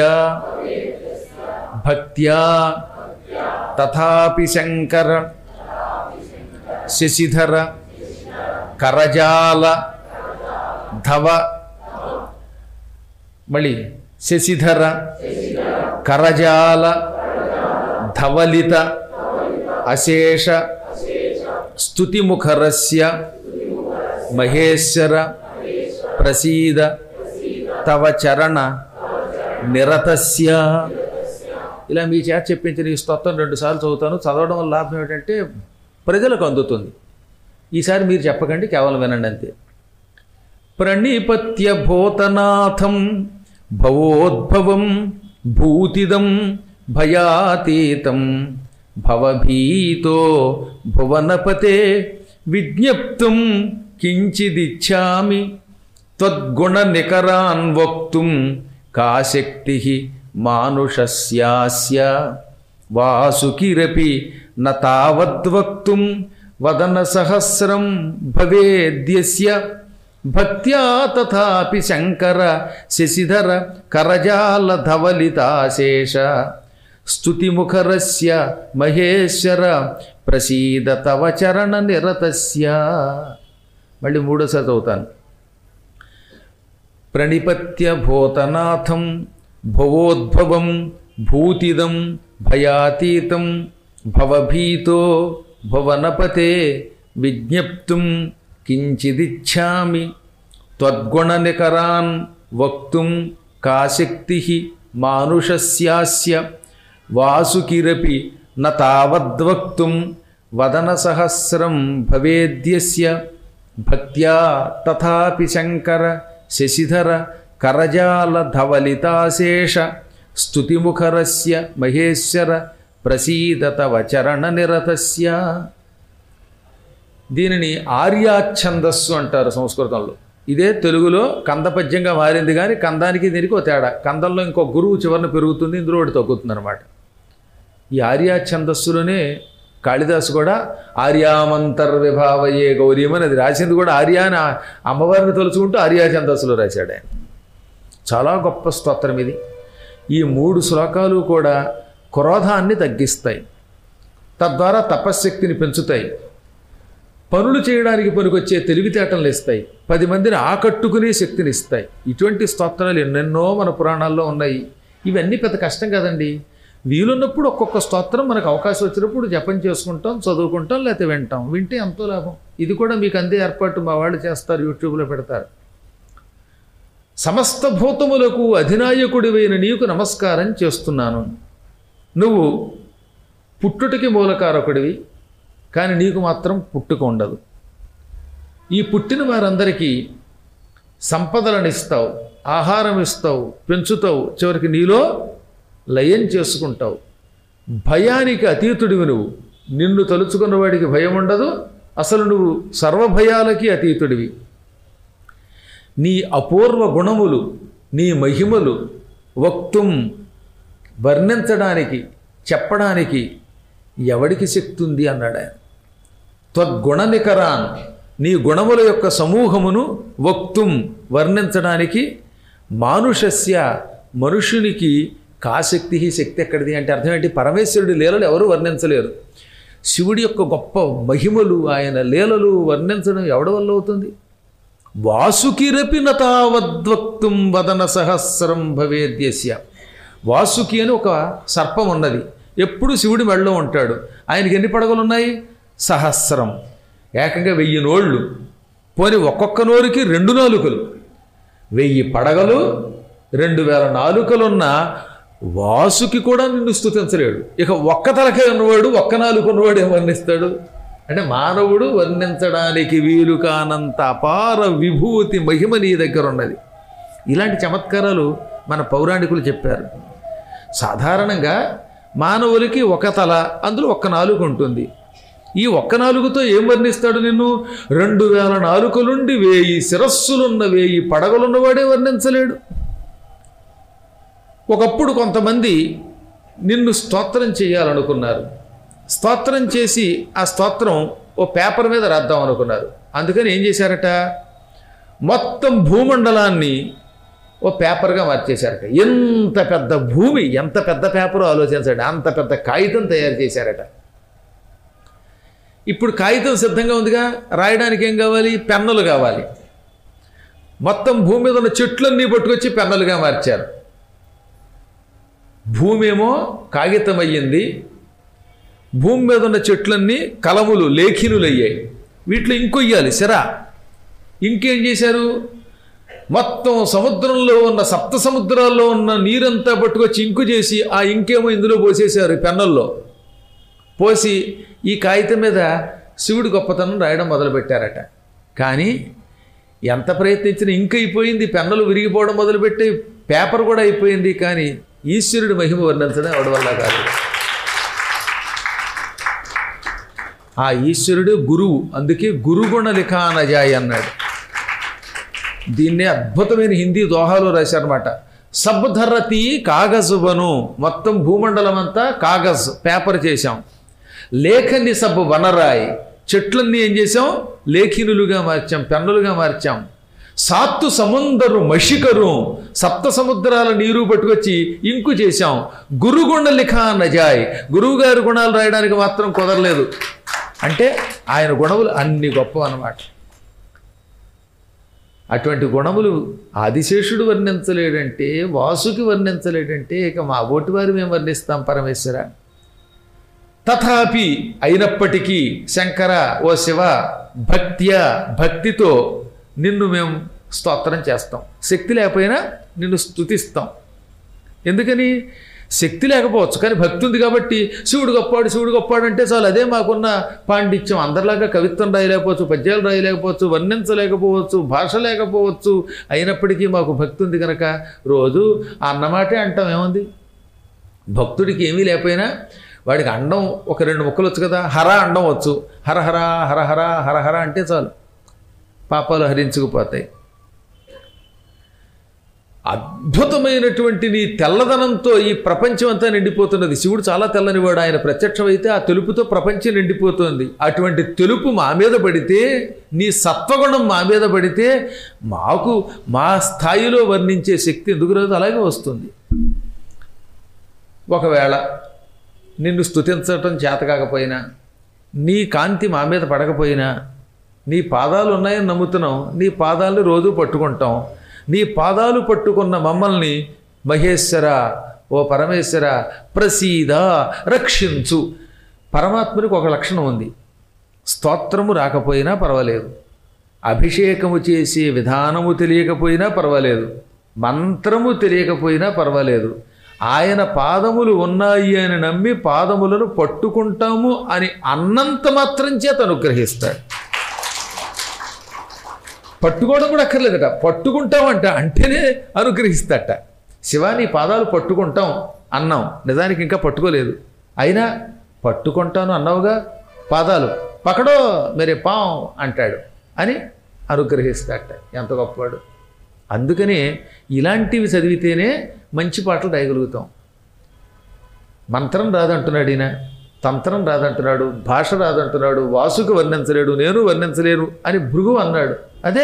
S1: భక్త్యా తథాపి శంకర శశిధర కరజాల ధవ మళ్ళీ శశిధర కరజాల ధవలిత అశేష స్తుతిముఖరస్య మహేశ్వర ప్రసీద తవ చరణ నిరతస్య ఇలా మీ చేత చెప్పించిన ఈ స్తోత్రం రెండుసార్లు చదువుతాను చదవడం వల్ల లాభం ఏమిటంటే ప్రజలకు అందుతుంది ఈసారి మీరు చెప్పకండి కేవలం వినండి అంతే ప్రణిపత్య భూతనాథం భవోద్భవం భూతిదం భయాతీతం భవభీతో భువనపతే విజ్ఞప్తుం కించిదిచ్ఛామి త్వద్గుణనికరాన్ వక్తుం కా శక్తి మానుషస్యాస్య వాసుకిరపి న తావద్వక్తుం వదన సహస్రం భవేద్యస్య భక్త్యా తథాపి శంకర శశిధర కరజాల ధవలితాశేష స్తుతిముఖరస్య మహేశ్వర ప్రసీద తవ చరణ నిరతస్య మళ్ళీ మూడోసారి చదువుతాను ప్రణిపత్య భూతనాథం భవోద్భవం భూతిదం భయాతీతం భవభీతో భువనపతే విజ్ఞప్తుం కించిదిచ్ఛామి త్వద్గుణనికరాన్ వక్తుం కాశక్తి మానుషస్యాస్య వాసుకిరపి న తావద్వక్తుం వదనసహస్రం భవేద్యస్య భక్త్యా తథాపి శంకర శశిధర కరజాల ధవలితాశేష స్తుతిముఖరస్య మహేశ్వర ప్రసీదత వచరణ నిరతస్య దీనిని ఆర్యాఛందస్సు అంటారు సంస్కృతంలో ఇదే తెలుగులో కంద పద్యంగా మారింది కానీ కందానికి దీనికి ఒక తేడా కందంలో ఇంకో గురువు చివరన పెరుగుతుంది ఇందులో ఒకటి తగ్గుతుంది అనమాట ఈ ఆర్యా ఛందస్సులోనే కాళిదాసు కూడా ఆర్యామంతర్ విభావయే గౌరీమని అది రాసింది కూడా ఆర్యా అని ఆ అమ్మవారిని తలుచుకుంటూ ఆర్యా ఛందస్సులో రాశాడు ఆయన చాలా గొప్ప స్తోత్రం ఇది ఈ మూడు శ్లోకాలు కూడా క్రోధాన్ని తగ్గిస్తాయి తద్వారా తపశ్శక్తిని పెంచుతాయి పనులు చేయడానికి పనికొచ్చే తెలివితేటలు ఇస్తాయి పది మందిని ఆకట్టుకునే శక్తిని ఇస్తాయి ఇటువంటి స్తోత్రాలు ఎన్నెన్నో మన పురాణాల్లో ఉన్నాయి ఇవన్నీ పెద్ద కష్టం కదండి వీలున్నప్పుడు ఒక్కొక్క స్తోత్రం మనకు అవకాశం వచ్చినప్పుడు జపం చేసుకుంటాం చదువుకుంటాం లేకపోతే వింటాం వింటే ఎంతో లాభం ఇది కూడా మీకు అందే ఏర్పాటు మా వాళ్ళు చేస్తారు యూట్యూబ్లో పెడతారు సమస్త భూతములకు అధినాయకుడివైన నీకు నమస్కారం చేస్తున్నాను నువ్వు పుట్టుటికి మూలకారకుడివి కానీ నీకు మాత్రం పుట్టుక ఉండదు ఈ పుట్టిన వారందరికీ సంపదలను ఇస్తావు ఆహారం ఇస్తావు పెంచుతావు చివరికి నీలో లయం చేసుకుంటావు భయానికి అతీతుడివి నువ్వు నిన్ను తలుచుకున్న వాడికి భయం ఉండదు అసలు నువ్వు సర్వభయాలకి అతీతుడివి నీ అపూర్వ గుణములు నీ మహిమలు వక్తుం వర్ణించడానికి చెప్పడానికి ఎవడికి శక్తి ఉంది అన్నాడు ఆయన త్వద్గుణ నికరాన్ నీ గుణముల యొక్క సమూహమును వక్తుం వర్ణించడానికి మానుషస్య మనుషునికి కాశక్తి శక్తి ఎక్కడిది అంటే అర్థం ఏంటి పరమేశ్వరుడి లీలలు ఎవరు వర్ణించలేరు శివుడి యొక్క గొప్ప మహిమలు ఆయన లీలలు వర్ణించడం ఎవడి వల్ల అవుతుంది వాసుకిరపి నతావద్వక్తుం వదన సహస్రం భవేద్యస్య వాసుకి అని ఒక సర్పం ఉన్నది ఎప్పుడు శివుడి మెడలో ఉంటాడు ఆయనకి ఎన్ని పడగలు ఉన్నాయి సహస్రం ఏకంగా వెయ్యి నోళ్ళు పోని ఒక్కొక్క నోరుకి రెండు నాలుకలు వెయ్యి పడగలు రెండు వేల నాలుకలున్న వాసుకి కూడా నిన్ను స్తుతించలేడు ఇక ఒక్క తలకే ఉన్నవాడు ఒక్క నాలుగు ఉన్నవాడు ఏం వర్ణిస్తాడు అంటే మానవుడు వర్ణించడానికి వీలు కానంత అపార విభూతి మహిమ నీ దగ్గర ఉన్నది ఇలాంటి చమత్కారాలు మన పౌరాణికులు చెప్పారు సాధారణంగా మానవులకి ఒక తల అందులో ఒక్క నాలుగు ఉంటుంది ఈ ఒక్క నాలుగుతో ఏం వర్ణిస్తాడు నిన్ను రెండు వేల నాలుకలుండి వేయి శిరస్సులున్న వేయి పడగలున్నవాడే వర్ణించలేడు ఒకప్పుడు కొంతమంది నిన్ను స్తోత్రం చేయాలనుకున్నారు స్తోత్రం చేసి ఆ స్తోత్రం ఓ పేపర్ మీద రాద్దాం అనుకున్నారు అందుకని ఏం చేశారట మొత్తం భూమండలాన్ని ఓ పేపర్గా మార్చేశారట ఎంత పెద్ద భూమి ఎంత పెద్ద పేపరో ఆలోచించండి అంత పెద్ద కాగితం తయారు చేశారట ఇప్పుడు కాగితం సిద్ధంగా ఉందిగా రాయడానికి ఏం కావాలి పెన్నులు కావాలి మొత్తం భూమి మీద ఉన్న చెట్లన్నీ పట్టుకొచ్చి పెన్నులుగా మార్చారు భూమి ఏమో కాగితం అయ్యింది భూమి మీద ఉన్న చెట్లన్నీ కలములు లేఖినులు అయ్యాయి వీటిలో ఇంకొయ్యాలి సిరా ఇంకేం చేశారు మొత్తం సముద్రంలో ఉన్న సప్త సముద్రాల్లో ఉన్న నీరంతా పట్టుకొచ్చి ఇంకు చేసి ఆ ఇంకేమో ఇందులో పోసేశారు ఈ పెన్నుల్లో పోసి ఈ కాగితం మీద శివుడి గొప్పతనం రాయడం మొదలుపెట్టారట కానీ ఎంత ప్రయత్నించినా ఇంక అయిపోయింది పెన్నులు విరిగిపోవడం మొదలుపెట్టి పేపర్ కూడా అయిపోయింది కానీ ఈశ్వరుడి మహిమ వర్ణించడం ఎవడి వల్ల కాదు ఆ ఈశ్వరుడు గురువు అందుకే గురుగుణ లిఖానజాయ్ అన్నాడు దీన్నే అద్భుతమైన హిందీ దోహాలో రాశారనమాట సబ్ధరతి కాగజుబను మొత్తం భూమండలం అంతా కాగజ్ పేపర్ చేశాం లేఖని సబ్ వనరాయ్ చెట్లన్నీ ఏం చేసాం లేఖినులుగా మార్చాం పెన్నులుగా మార్చాం సాత్తు సముందరు మషికరు సప్త సముద్రాల నీరు పట్టుకొచ్చి ఇంకు చేశాం గురుగుండ లిఖా నజాయ్ గురువుగారి గుణాలు రాయడానికి మాత్రం కుదరలేదు అంటే ఆయన గుణములు అన్ని గొప్ప అన్నమాట అటువంటి గుణములు ఆదిశేషుడు వర్ణించలేడంటే వాసుకి వర్ణించలేడంటే ఇక మా ఓటి వారు మేము వర్ణిస్తాం పరమేశ్వర తథాపి అయినప్పటికీ శంకర ఓ శివ భక్త్య భక్తితో నిన్ను మేము స్తోత్రం చేస్తాం శక్తి లేకపోయినా నిన్ను స్తుతిస్తాం ఎందుకని శక్తి లేకపోవచ్చు కానీ భక్తి ఉంది కాబట్టి శివుడు గొప్పాడు శివుడు గొప్పాడు అంటే చాలు అదే మాకున్న పాండిత్యం అందరిలాగా కవిత్వం రాయలేకపోవచ్చు పద్యాలు రాయలేకపోవచ్చు వర్ణించలేకపోవచ్చు భాష లేకపోవచ్చు అయినప్పటికీ మాకు భక్తి ఉంది కనుక రోజు ఆ అన్నమాటే అంటాం ఏముంది భక్తుడికి ఏమీ లేకపోయినా వాడికి అండం ఒక రెండు ముక్కలు వచ్చు కదా హర అండం వచ్చు హరహర హరహర హరహర అంటే చాలు పాపాలు హరించుకుపోతాయి అద్భుతమైనటువంటి నీ తెల్లదనంతో ఈ ప్రపంచం అంతా నిండిపోతున్నది శివుడు చాలా తెల్లనివాడు ఆయన ప్రత్యక్షమైతే ఆ తెలుపుతో ప్రపంచం నిండిపోతుంది అటువంటి తెలుపు మా మీద పడితే నీ సత్వగుణం మా మీద పడితే మాకు మా స్థాయిలో వర్ణించే శక్తి ఎందుకు రాదు అలాగే వస్తుంది ఒకవేళ నిన్ను స్తుతించటం చేత కాకపోయినా నీ కాంతి మా మీద పడకపోయినా నీ పాదాలు ఉన్నాయని నమ్ముతున్నాం నీ పాదాలను రోజు పట్టుకుంటాం నీ పాదాలు పట్టుకున్న మమ్మల్ని మహేశ్వర ఓ పరమేశ్వర ప్రసీద రక్షించు పరమాత్మునికి ఒక లక్షణం ఉంది స్తోత్రము రాకపోయినా పర్వాలేదు అభిషేకము చేసే విధానము తెలియకపోయినా పర్వాలేదు మంత్రము తెలియకపోయినా పర్వాలేదు ఆయన పాదములు ఉన్నాయి అని నమ్మి పాదములను పట్టుకుంటాము అని అన్నంత మాత్రం చేత అనుగ్రహిస్తాడు పట్టుకోవడం కూడా అక్కర్లేదట పట్టుకుంటామంట అంటేనే అనుగ్రహిస్తాట శివ నీ పాదాలు పట్టుకుంటాం అన్నాం నిజానికి ఇంకా పట్టుకోలేదు అయినా పట్టుకుంటాను అన్నావుగా పాదాలు పకడో మెరే పాం అంటాడు అని అనుగ్రహిస్తాట ఎంత గొప్పవాడు అందుకనే ఇలాంటివి చదివితేనే మంచి పాటలు రాయగలుగుతాం మంత్రం రాదంటున్నాడు ఈయన తంత్రం రాదంటున్నాడు భాష రాదంటున్నాడు వాసుకు వర్ణించలేడు నేను వర్ణించలేను అని భృగు అన్నాడు అదే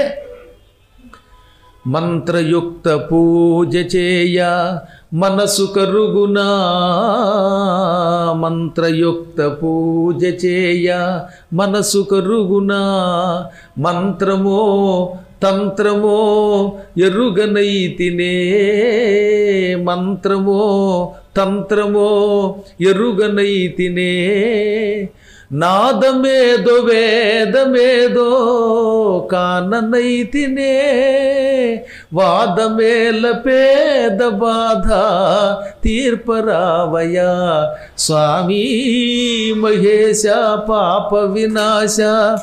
S1: మంత్రయుక్త పూజ చేయ మనసు కరుగునా మంత్రయుక్త పూజ చేయ మనసు కరుగునా మంత్రమో తంత్రమో ఎరుగనైతినే మంత్రమో తంత్రమో ఎరుగనైతినే నాదమేదో వేదమేదో కాననైతినే వాదమేల పేద బాధ తీర్పరావయ స్వామి మహేశ పాప వినాశ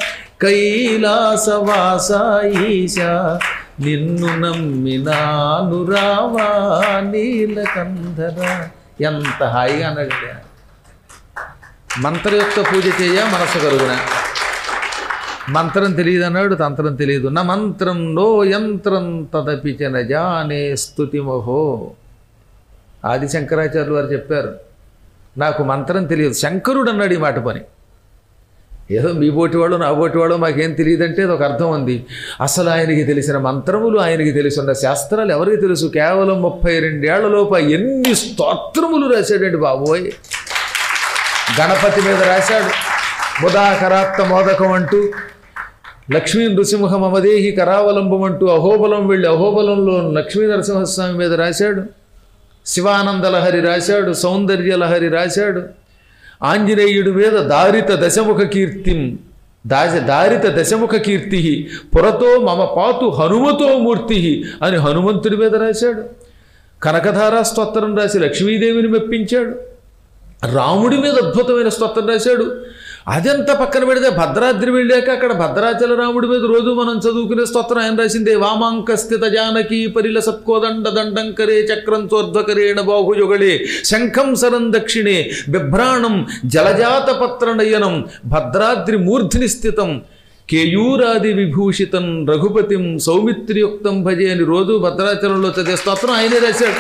S1: కైలాసవాస ఈశ నిన్ను నమ్మినాను రావా నీలకంధర ఎంత హాయిగా అన్నాడు ఆయన. మంత్రయుక్త పూజ చేయ మనసు కరుగున మంత్రం తెలియదు అన్నాడు తంత్రం తెలియదు నా మంత్రం నో యంత్రం తదపిచన జానే స్థుతిమహో ఆది శంకరాచార్యులు వారు చెప్పారు నాకు మంత్రం తెలియదు శంకరుడు అన్నాడు ఈ మాట పని ఏదో మీ బోటి వాడు నా బోటి వాడు మాకేం తెలియదంటే అది ఒక అర్థం ఉంది అసలు ఆయనకి తెలిసిన మంత్రములు ఆయనకి తెలిసిన శాస్త్రాలు ఎవరికి తెలుసు కేవలం ముప్పై రెండేళ్లలోపు ఎన్ని స్తోత్రములు రాశాడండి బాబోయ్ గణపతి మీద రాశాడు ముదాకరాత్త మోదకం అంటూ లక్ష్మీ నృసింహ మమదేహి కరావలంబం అంటూ అహోబలం వెళ్ళి అహోబలంలో లక్ష్మీ నరసింహస్వామి మీద రాశాడు శివానందలహరి రాశాడు సౌందర్యలహరి రాశాడు ఆంజనేయుడి మీద దారిత దశముఖ కీర్తిం దాశ దారిత దశముఖ కీర్తి పురతో మమ పాతు హనుమతో మూర్తి అని హనుమంతుడి మీద రాశాడు కనకధారా స్తోత్రం రాసి లక్ష్మీదేవిని మెప్పించాడు రాముడి మీద అద్భుతమైన స్తోత్రం రాశాడు అదంతా పక్కన పెడితే భద్రాద్రి వెళ్ళాక అక్కడ భద్రాచల రాముడి మీద రోజు మనం చదువుకునే స్తోత్రం ఆయన రాసిందే వామాంక స్థిత జానకి పరిల సత్కోదండ దండంకరే చక్రం చోర్ధ్వకరేణ బాహుయుగళే శంఖం సరం దక్షిణే బిభ్రాణం జలజాత పత్రనయనం భద్రాద్రి మూర్ధిని స్థితం కేయూరాది విభూషితం రఘుపతిం సౌమిత్రియుక్తం భజే అని రోజు భద్రాచలంలో చదివే స్తోత్రం ఆయనే రాశాడు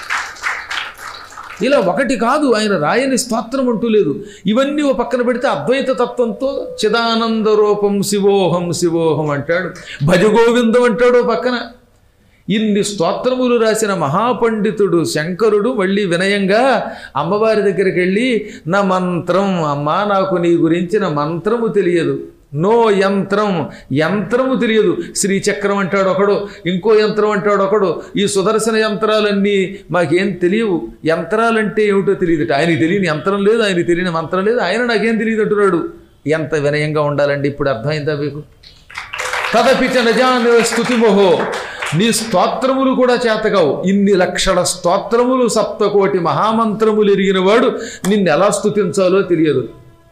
S1: ఇలా ఒకటి కాదు ఆయన రాయని స్తోత్రం అంటూ లేదు ఇవన్నీ ఓ పక్కన పెడితే అద్వైత తత్వంతో చిదానంద రూపం శివోహం శివోహం అంటాడు భజగోవిందం అంటాడు ఓ పక్కన ఇన్ని స్తోత్రములు రాసిన మహాపండితుడు శంకరుడు మళ్ళీ వినయంగా అమ్మవారి దగ్గరికి వెళ్ళి నా మంత్రం అమ్మా నాకు నీ గురించిన మంత్రము తెలియదు నో యంత్రం యంత్రము తెలియదు శ్రీచక్రం అంటాడు ఒకడు ఇంకో యంత్రం అంటాడు ఒకడు ఈ సుదర్శన యంత్రాలన్నీ మాకేం తెలియవు యంత్రాలంటే ఏమిటో తెలియదుట ఆయనకి తెలియని యంత్రం లేదు ఆయనకి తెలియని మంత్రం లేదు ఆయన నాకేం తెలియదు అంటున్నాడు ఎంత వినయంగా ఉండాలండి ఇప్పుడు అర్థమైందా మీకు తదపిచ నజాన స్థుతిమోహో నీ స్తోత్రములు కూడా చేతకావు ఇన్ని లక్షల స్తోత్రములు సప్తకోటి మహామంత్రములు ఎరిగిన వాడు నిన్ను ఎలా స్తుతించాలో తెలియదు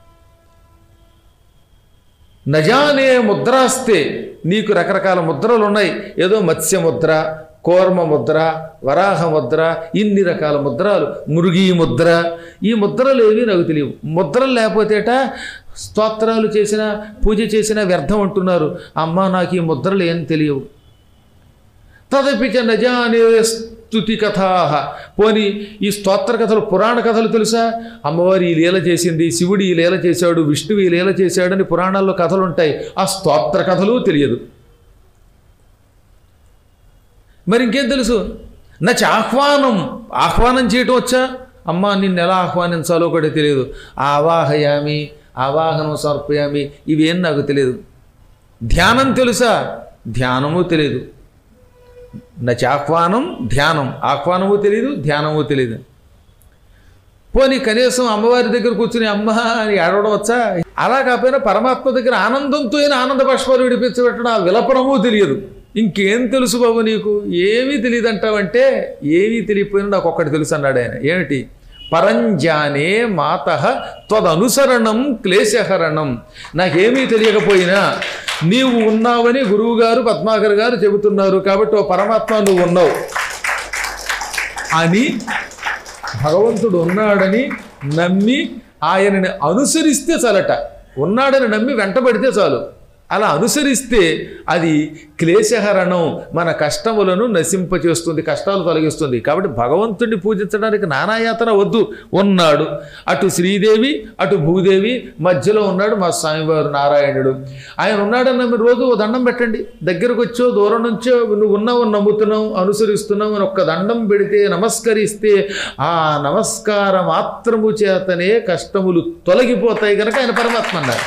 S1: నజానే ముద్రాస్తే నీకు రకరకాల ముద్రలు ఉన్నాయి ఏదో మత్స్య ముద్ర కోర్మ ముద్ర వరాహ ముద్ర ఇన్ని రకాల ముద్రలు మురుగి ముద్ర ఈ ముద్రలు ఏవి నాకు తెలియవు ముద్రలు లేకపోతేట స్తోత్రాలు చేసిన పూజ చేసిన వ్యర్థం అంటున్నారు అమ్మ నాకు ఈ ముద్రలు ఏం తెలియవు తదపి చ నజానే స్తుతి కథా పోని ఈ స్తోత్ర కథలు పురాణ కథలు తెలుసా అమ్మవారు ఈ లీల చేసింది శివుడు ఈ లీల చేశాడు విష్ణువు ఈ లీల చేశాడని పురాణాల్లో కథలు ఉంటాయి ఆ స్తోత్ర కథలు తెలియదు మరి ఇంకేం తెలుసు నచ్చ ఆహ్వానం ఆహ్వానం చేయటం వచ్చా అమ్మ నిన్ను ఎలా ఆహ్వానించాలో కూడా తెలియదు ఆవాహయామి ఆవాహనం సమర్పయామి ఇవేం నాకు తెలియదు ధ్యానం తెలుసా ధ్యానము తెలియదు నచ ఆహ్వానం ధ్యానం ఆహ్వానము తెలియదు ధ్యానము తెలియదు పోనీ కనీసం అమ్మవారి దగ్గర కూర్చుని అమ్మ అని ఏడవడం వచ్చా అలా కాకపోయినా పరమాత్మ దగ్గర ఆనందంతో అయినా ఆనంద బాష్పాలు విడిపించబెట్టడం ఆ విలపడము తెలియదు ఇంకేం తెలుసు బాబు నీకు ఏమీ తెలియదు అంటావంటే ఏమీ తెలియకపోయినా నాకు ఒక్కటి తెలుసు అన్నాడు ఆయన ఏమిటి పరంజానే మాత త్వదనుసరణం క్లేశహరణం నాకేమీ తెలియకపోయినా నీవు ఉన్నావని గురువుగారు పద్మాకర్ గారు చెబుతున్నారు కాబట్టి ఓ పరమాత్మ నువ్వు ఉన్నావు అని భగవంతుడు ఉన్నాడని నమ్మి ఆయనని అనుసరిస్తే చాలట ఉన్నాడని నమ్మి వెంటబడితే చాలు అలా అనుసరిస్తే అది క్లేశహరణం మన కష్టములను నశింపచేస్తుంది కష్టాలు తొలగిస్తుంది కాబట్టి భగవంతుడిని పూజించడానికి నానాయాతన వద్దు ఉన్నాడు అటు శ్రీదేవి అటు భూదేవి మధ్యలో ఉన్నాడు మా స్వామివారు నారాయణుడు ఆయన ఉన్నాడన్న మీరు రోజు ఓ దండం పెట్టండి దగ్గరకు వచ్చో దూరం నుంచో నువ్వు ఉన్నావు నమ్ముతున్నావు అనుసరిస్తున్నావు అని ఒక్క దండం పెడితే నమస్కరిస్తే ఆ నమస్కార మాత్రము చేతనే కష్టములు తొలగిపోతాయి కనుక ఆయన పరమాత్మ అన్నారు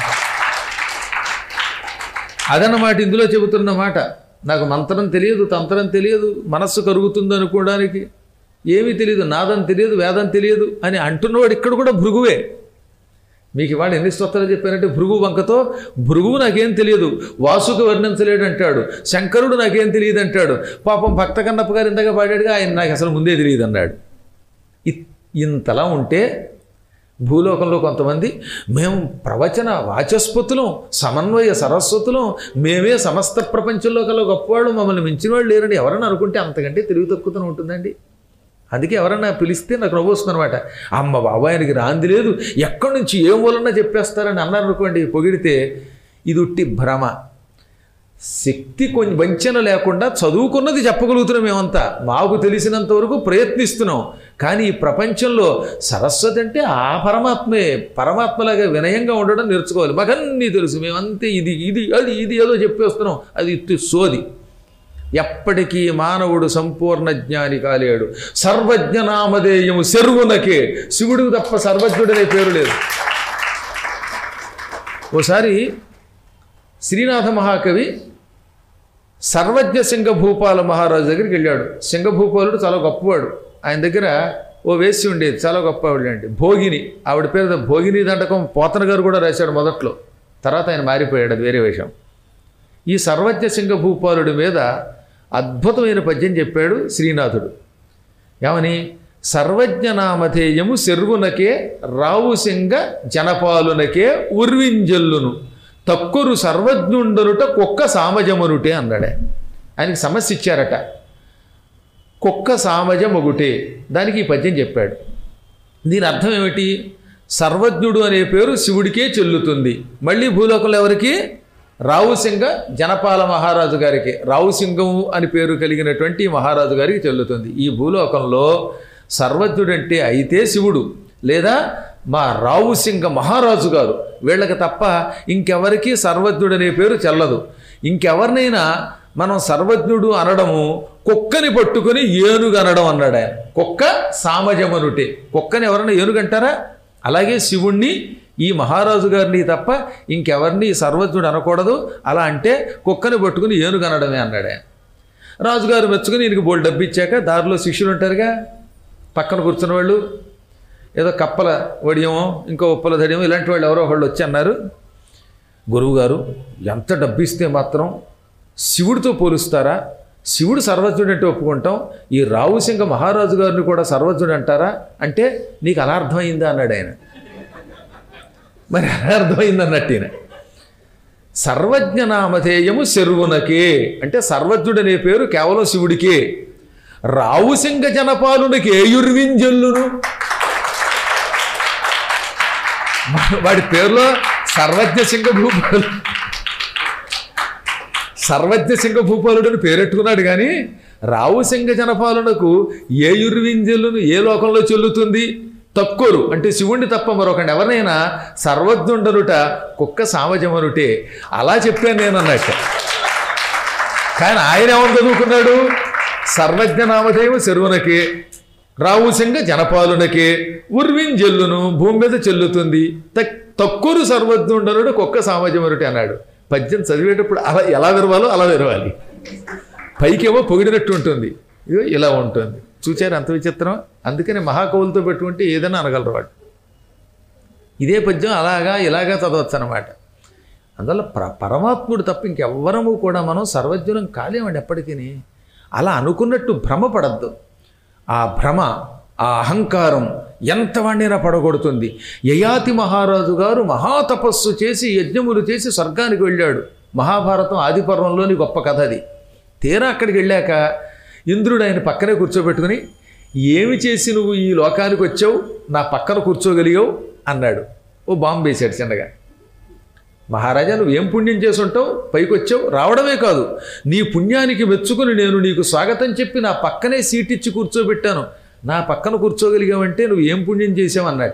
S1: అదన్నమాట ఇందులో చెబుతున్న మాట నాకు మంత్రం తెలియదు తంత్రం తెలియదు మనస్సు కరుగుతుంది అనుకోవడానికి ఏమీ తెలియదు నాదం తెలియదు వేదం తెలియదు అని అంటున్నవాడు ఇక్కడ కూడా భృగువే మీకు ఇవాళ ఎన్ని స్తోత్రాలు చెప్పారంటే భృగు వంకతో భృగువు నాకేం తెలియదు వాసుకు వర్ణించలేడు అంటాడు శంకరుడు నాకేం తెలియదు అంటాడు పాపం భక్త కన్నప్ప గారు ఇంతగా పాడాడుగా ఆయన నాకు అసలు ముందే తెలియదు అన్నాడు ఇ- ఇంతలా ఉంటే భూలోకంలో కొంతమంది మేము ప్రవచన వాచస్పతులం సమన్వయ సరస్వతులం మేమే సమస్త ప్రపంచంలో కల గొప్పవాళ్ళు మమ్మల్ని మించిన వాళ్ళు లేరని ఎవరన్నా అనుకుంటే అంతకంటే తెలివి తక్కువతనం ఉంటుందండి అందుకే ఎవరన్నా పిలిస్తే నాకు నవ్వు వస్తుంది అనమాట అమ్మ బాబాయనికి రాంది లేదు ఎక్కడి నుంచి ఏ మూలన్నా చెప్పేస్తారని అన్నారు అనుకోండి పొగిడితే ఇది ఉట్టి భ్రమ శక్తి కొంచెం వంచన లేకుండా చదువుకున్నది చెప్పగలుగుతున్నాం మేమంతా మాకు తెలిసినంత వరకు ప్రయత్నిస్తున్నాం కానీ ఈ ప్రపంచంలో సరస్వతి అంటే ఆ పరమాత్మే పరమాత్మలాగా వినయంగా ఉండడం నేర్చుకోవాలి మాకన్నీ తెలుసు మేమంతే ఇది ఇది అది ఇది ఏదో చెప్పేస్తున్నాం అది ఇట్టి సోది ఎప్పటికీ మానవుడు సంపూర్ణ జ్ఞాని కాలేడు సర్వజ్ఞ నామధేయము శరువునకే శివుడికి తప్ప సర్వజ్ఞుడనే పేరు లేదు ఓసారి శ్రీనాథ మహాకవి సర్వజ్ఞ సింగభూపాల మహారాజు దగ్గరికి వెళ్ళాడు సింగభూపాలుడు చాలా గొప్పవాడు ఆయన దగ్గర ఓ వేసి ఉండేది చాలా గొప్పవాడు అండి భోగిని ఆవిడ పేరు భోగిని దండకం పోతన గారు కూడా రాశాడు మొదట్లో తర్వాత ఆయన మారిపోయాడు అది వేరే విషయం ఈ సర్వజ్ఞ సింగభూపాలుడి మీద అద్భుతమైన పద్యం చెప్పాడు శ్రీనాథుడు ఏమని సర్వజ్ఞనామధేయము శర్వునకే రావుసింగ జనపాలునకే ఉర్వింజల్లును తక్కురు సర్వజ్ఞుండనుట కుక్క సామజమనుటే అన్నాడే ఆయనకి సమస్య ఇచ్చారట కుక్క సామజమొగుటే దానికి ఈ పద్యం చెప్పాడు దీని అర్థం ఏమిటి సర్వజ్ఞుడు అనే పేరు శివుడికే చెల్లుతుంది మళ్ళీ భూలోకంలో ఎవరికి రావుసింగ జనపాల మహారాజు గారికి రావుసింగం అని పేరు కలిగినటువంటి ఈ మహారాజు గారికి చెల్లుతుంది ఈ భూలోకంలో సర్వజ్ఞుడంటే అయితే శివుడు లేదా మా రావుసింగ మహారాజు గారు వీళ్ళకి తప్ప ఇంకెవరికి సర్వజ్ఞుడనే పేరు చెల్లదు ఇంకెవరినైనా మనం సర్వజ్ఞుడు అనడము కుక్కని పట్టుకొని ఏనుగు అనడం అన్నాడు ఆయన కుక్క సామజమనుటే కుక్కని ఎవరైనా ఏనుగంటారా అలాగే శివుణ్ణి ఈ మహారాజు గారిని తప్ప ఇంకెవరిని సర్వజ్ఞుడు అనకూడదు అలా అంటే కుక్కని పట్టుకుని ఏనుగు అనడమే అన్నాడు ఆయన రాజుగారు మెచ్చుకుని ఈయనకి బోల్ డబ్బు ఇచ్చాక దారిలో శిష్యులు ఉంటారుగా పక్కన కూర్చున్న వాళ్ళు ఏదో కప్పల వడియమో ఇంకో ఉప్పల దడియమో ఇలాంటి వాళ్ళు ఎవరో ఒకళ్ళు వచ్చి అన్నారు గురువుగారు ఎంత డబ్బు ఇస్తే మాత్రం శివుడితో పోలుస్తారా శివుడు సర్వజ్ఞుడు అంటే ఒప్పుకుంటాం ఈ రావుసింగ మహారాజు గారిని కూడా సర్వజ్ఞుడు అంటారా అంటే నీకు అలా అర్థమైందా అన్నాడు ఆయన మరి అలా అర్థమైంది అన్నట్టు ఈయన సర్వజ్ఞ నామధేయము శర్వునకే అంటే సర్వజ్ఞుడు అనే పేరు కేవలం శివుడికే రావుసింగ జనపాలునికి ఏయుర్వింజల్లును వాడి పేరులో సర్వజ్ఞ సింగ భూపాలు సర్వజ్ఞ సింగ భూపాలుడు అని పేరెట్టుకున్నాడు కానీ రావు సింగ జనపాలనకు ఏ యుర్వింజలును ఏ లోకంలో చెల్లుతుంది తక్కువరు అంటే శివుణ్ణి తప్ప మరొకటి ఎవరినైనా సర్వజ్ఞుండనుట కుక్క సామజమనుటే అలా చెప్పాను నేను అన్నట్టు కానీ ఆయన ఏమని చదువుకున్నాడు సర్వజ్ఞ నామధేయం శరువునకే రావుసింగ జనపాలునకే ఉర్వింజల్లును భూమి మీద చెల్లుతుంది తక్ తక్కువ సర్వజ్ఞుండనుడు కుక్క సామజమనుటే అన్నాడు పద్యం చదివేటప్పుడు అలా ఎలా విరవాలో అలా విరవాలి పైకేమో పొగిడినట్టు ఉంటుంది ఇదో ఇలా ఉంటుంది చూచారు అంత విచిత్రం అందుకని మహాకవులతో పెట్టుకుంటే ఏదైనా అనగలరు వాడు ఇదే పద్యం అలాగా ఇలాగా చదవచ్చు అనమాట అందువల్ల ప్ర పరమాత్ముడు తప్ప ఇంకెవ్వరము కూడా మనం సర్వజ్ఞులం కాలేమండి ఎప్పటికీ అలా అనుకున్నట్టు భ్రమపడద్దు ఆ భ్రమ ఆ అహంకారం ఎంత వాడినైనా పడగొడుతుంది యయాతి మహారాజు గారు మహాతపస్సు చేసి యజ్ఞములు చేసి స్వర్గానికి వెళ్ళాడు మహాభారతం ఆదిపర్వంలోని గొప్ప కథ అది తీరా అక్కడికి వెళ్ళాక ఇంద్రుడు ఆయన పక్కనే కూర్చోబెట్టుకుని ఏమి చేసి నువ్వు ఈ లోకానికి వచ్చావు నా పక్కన కూర్చోగలిగావు అన్నాడు ఓ బాంబు వేశాడు చిన్నగా మహారాజా నువ్వు ఏం పుణ్యం చేసుంటావు పైకి వచ్చావు రావడమే కాదు నీ పుణ్యానికి మెచ్చుకుని నేను నీకు స్వాగతం చెప్పి నా పక్కనే సీట్ ఇచ్చి కూర్చోబెట్టాను నా పక్కన కూర్చోగలిగావంటే నువ్వు ఏం పుణ్యం చేసావు అన్నట్ట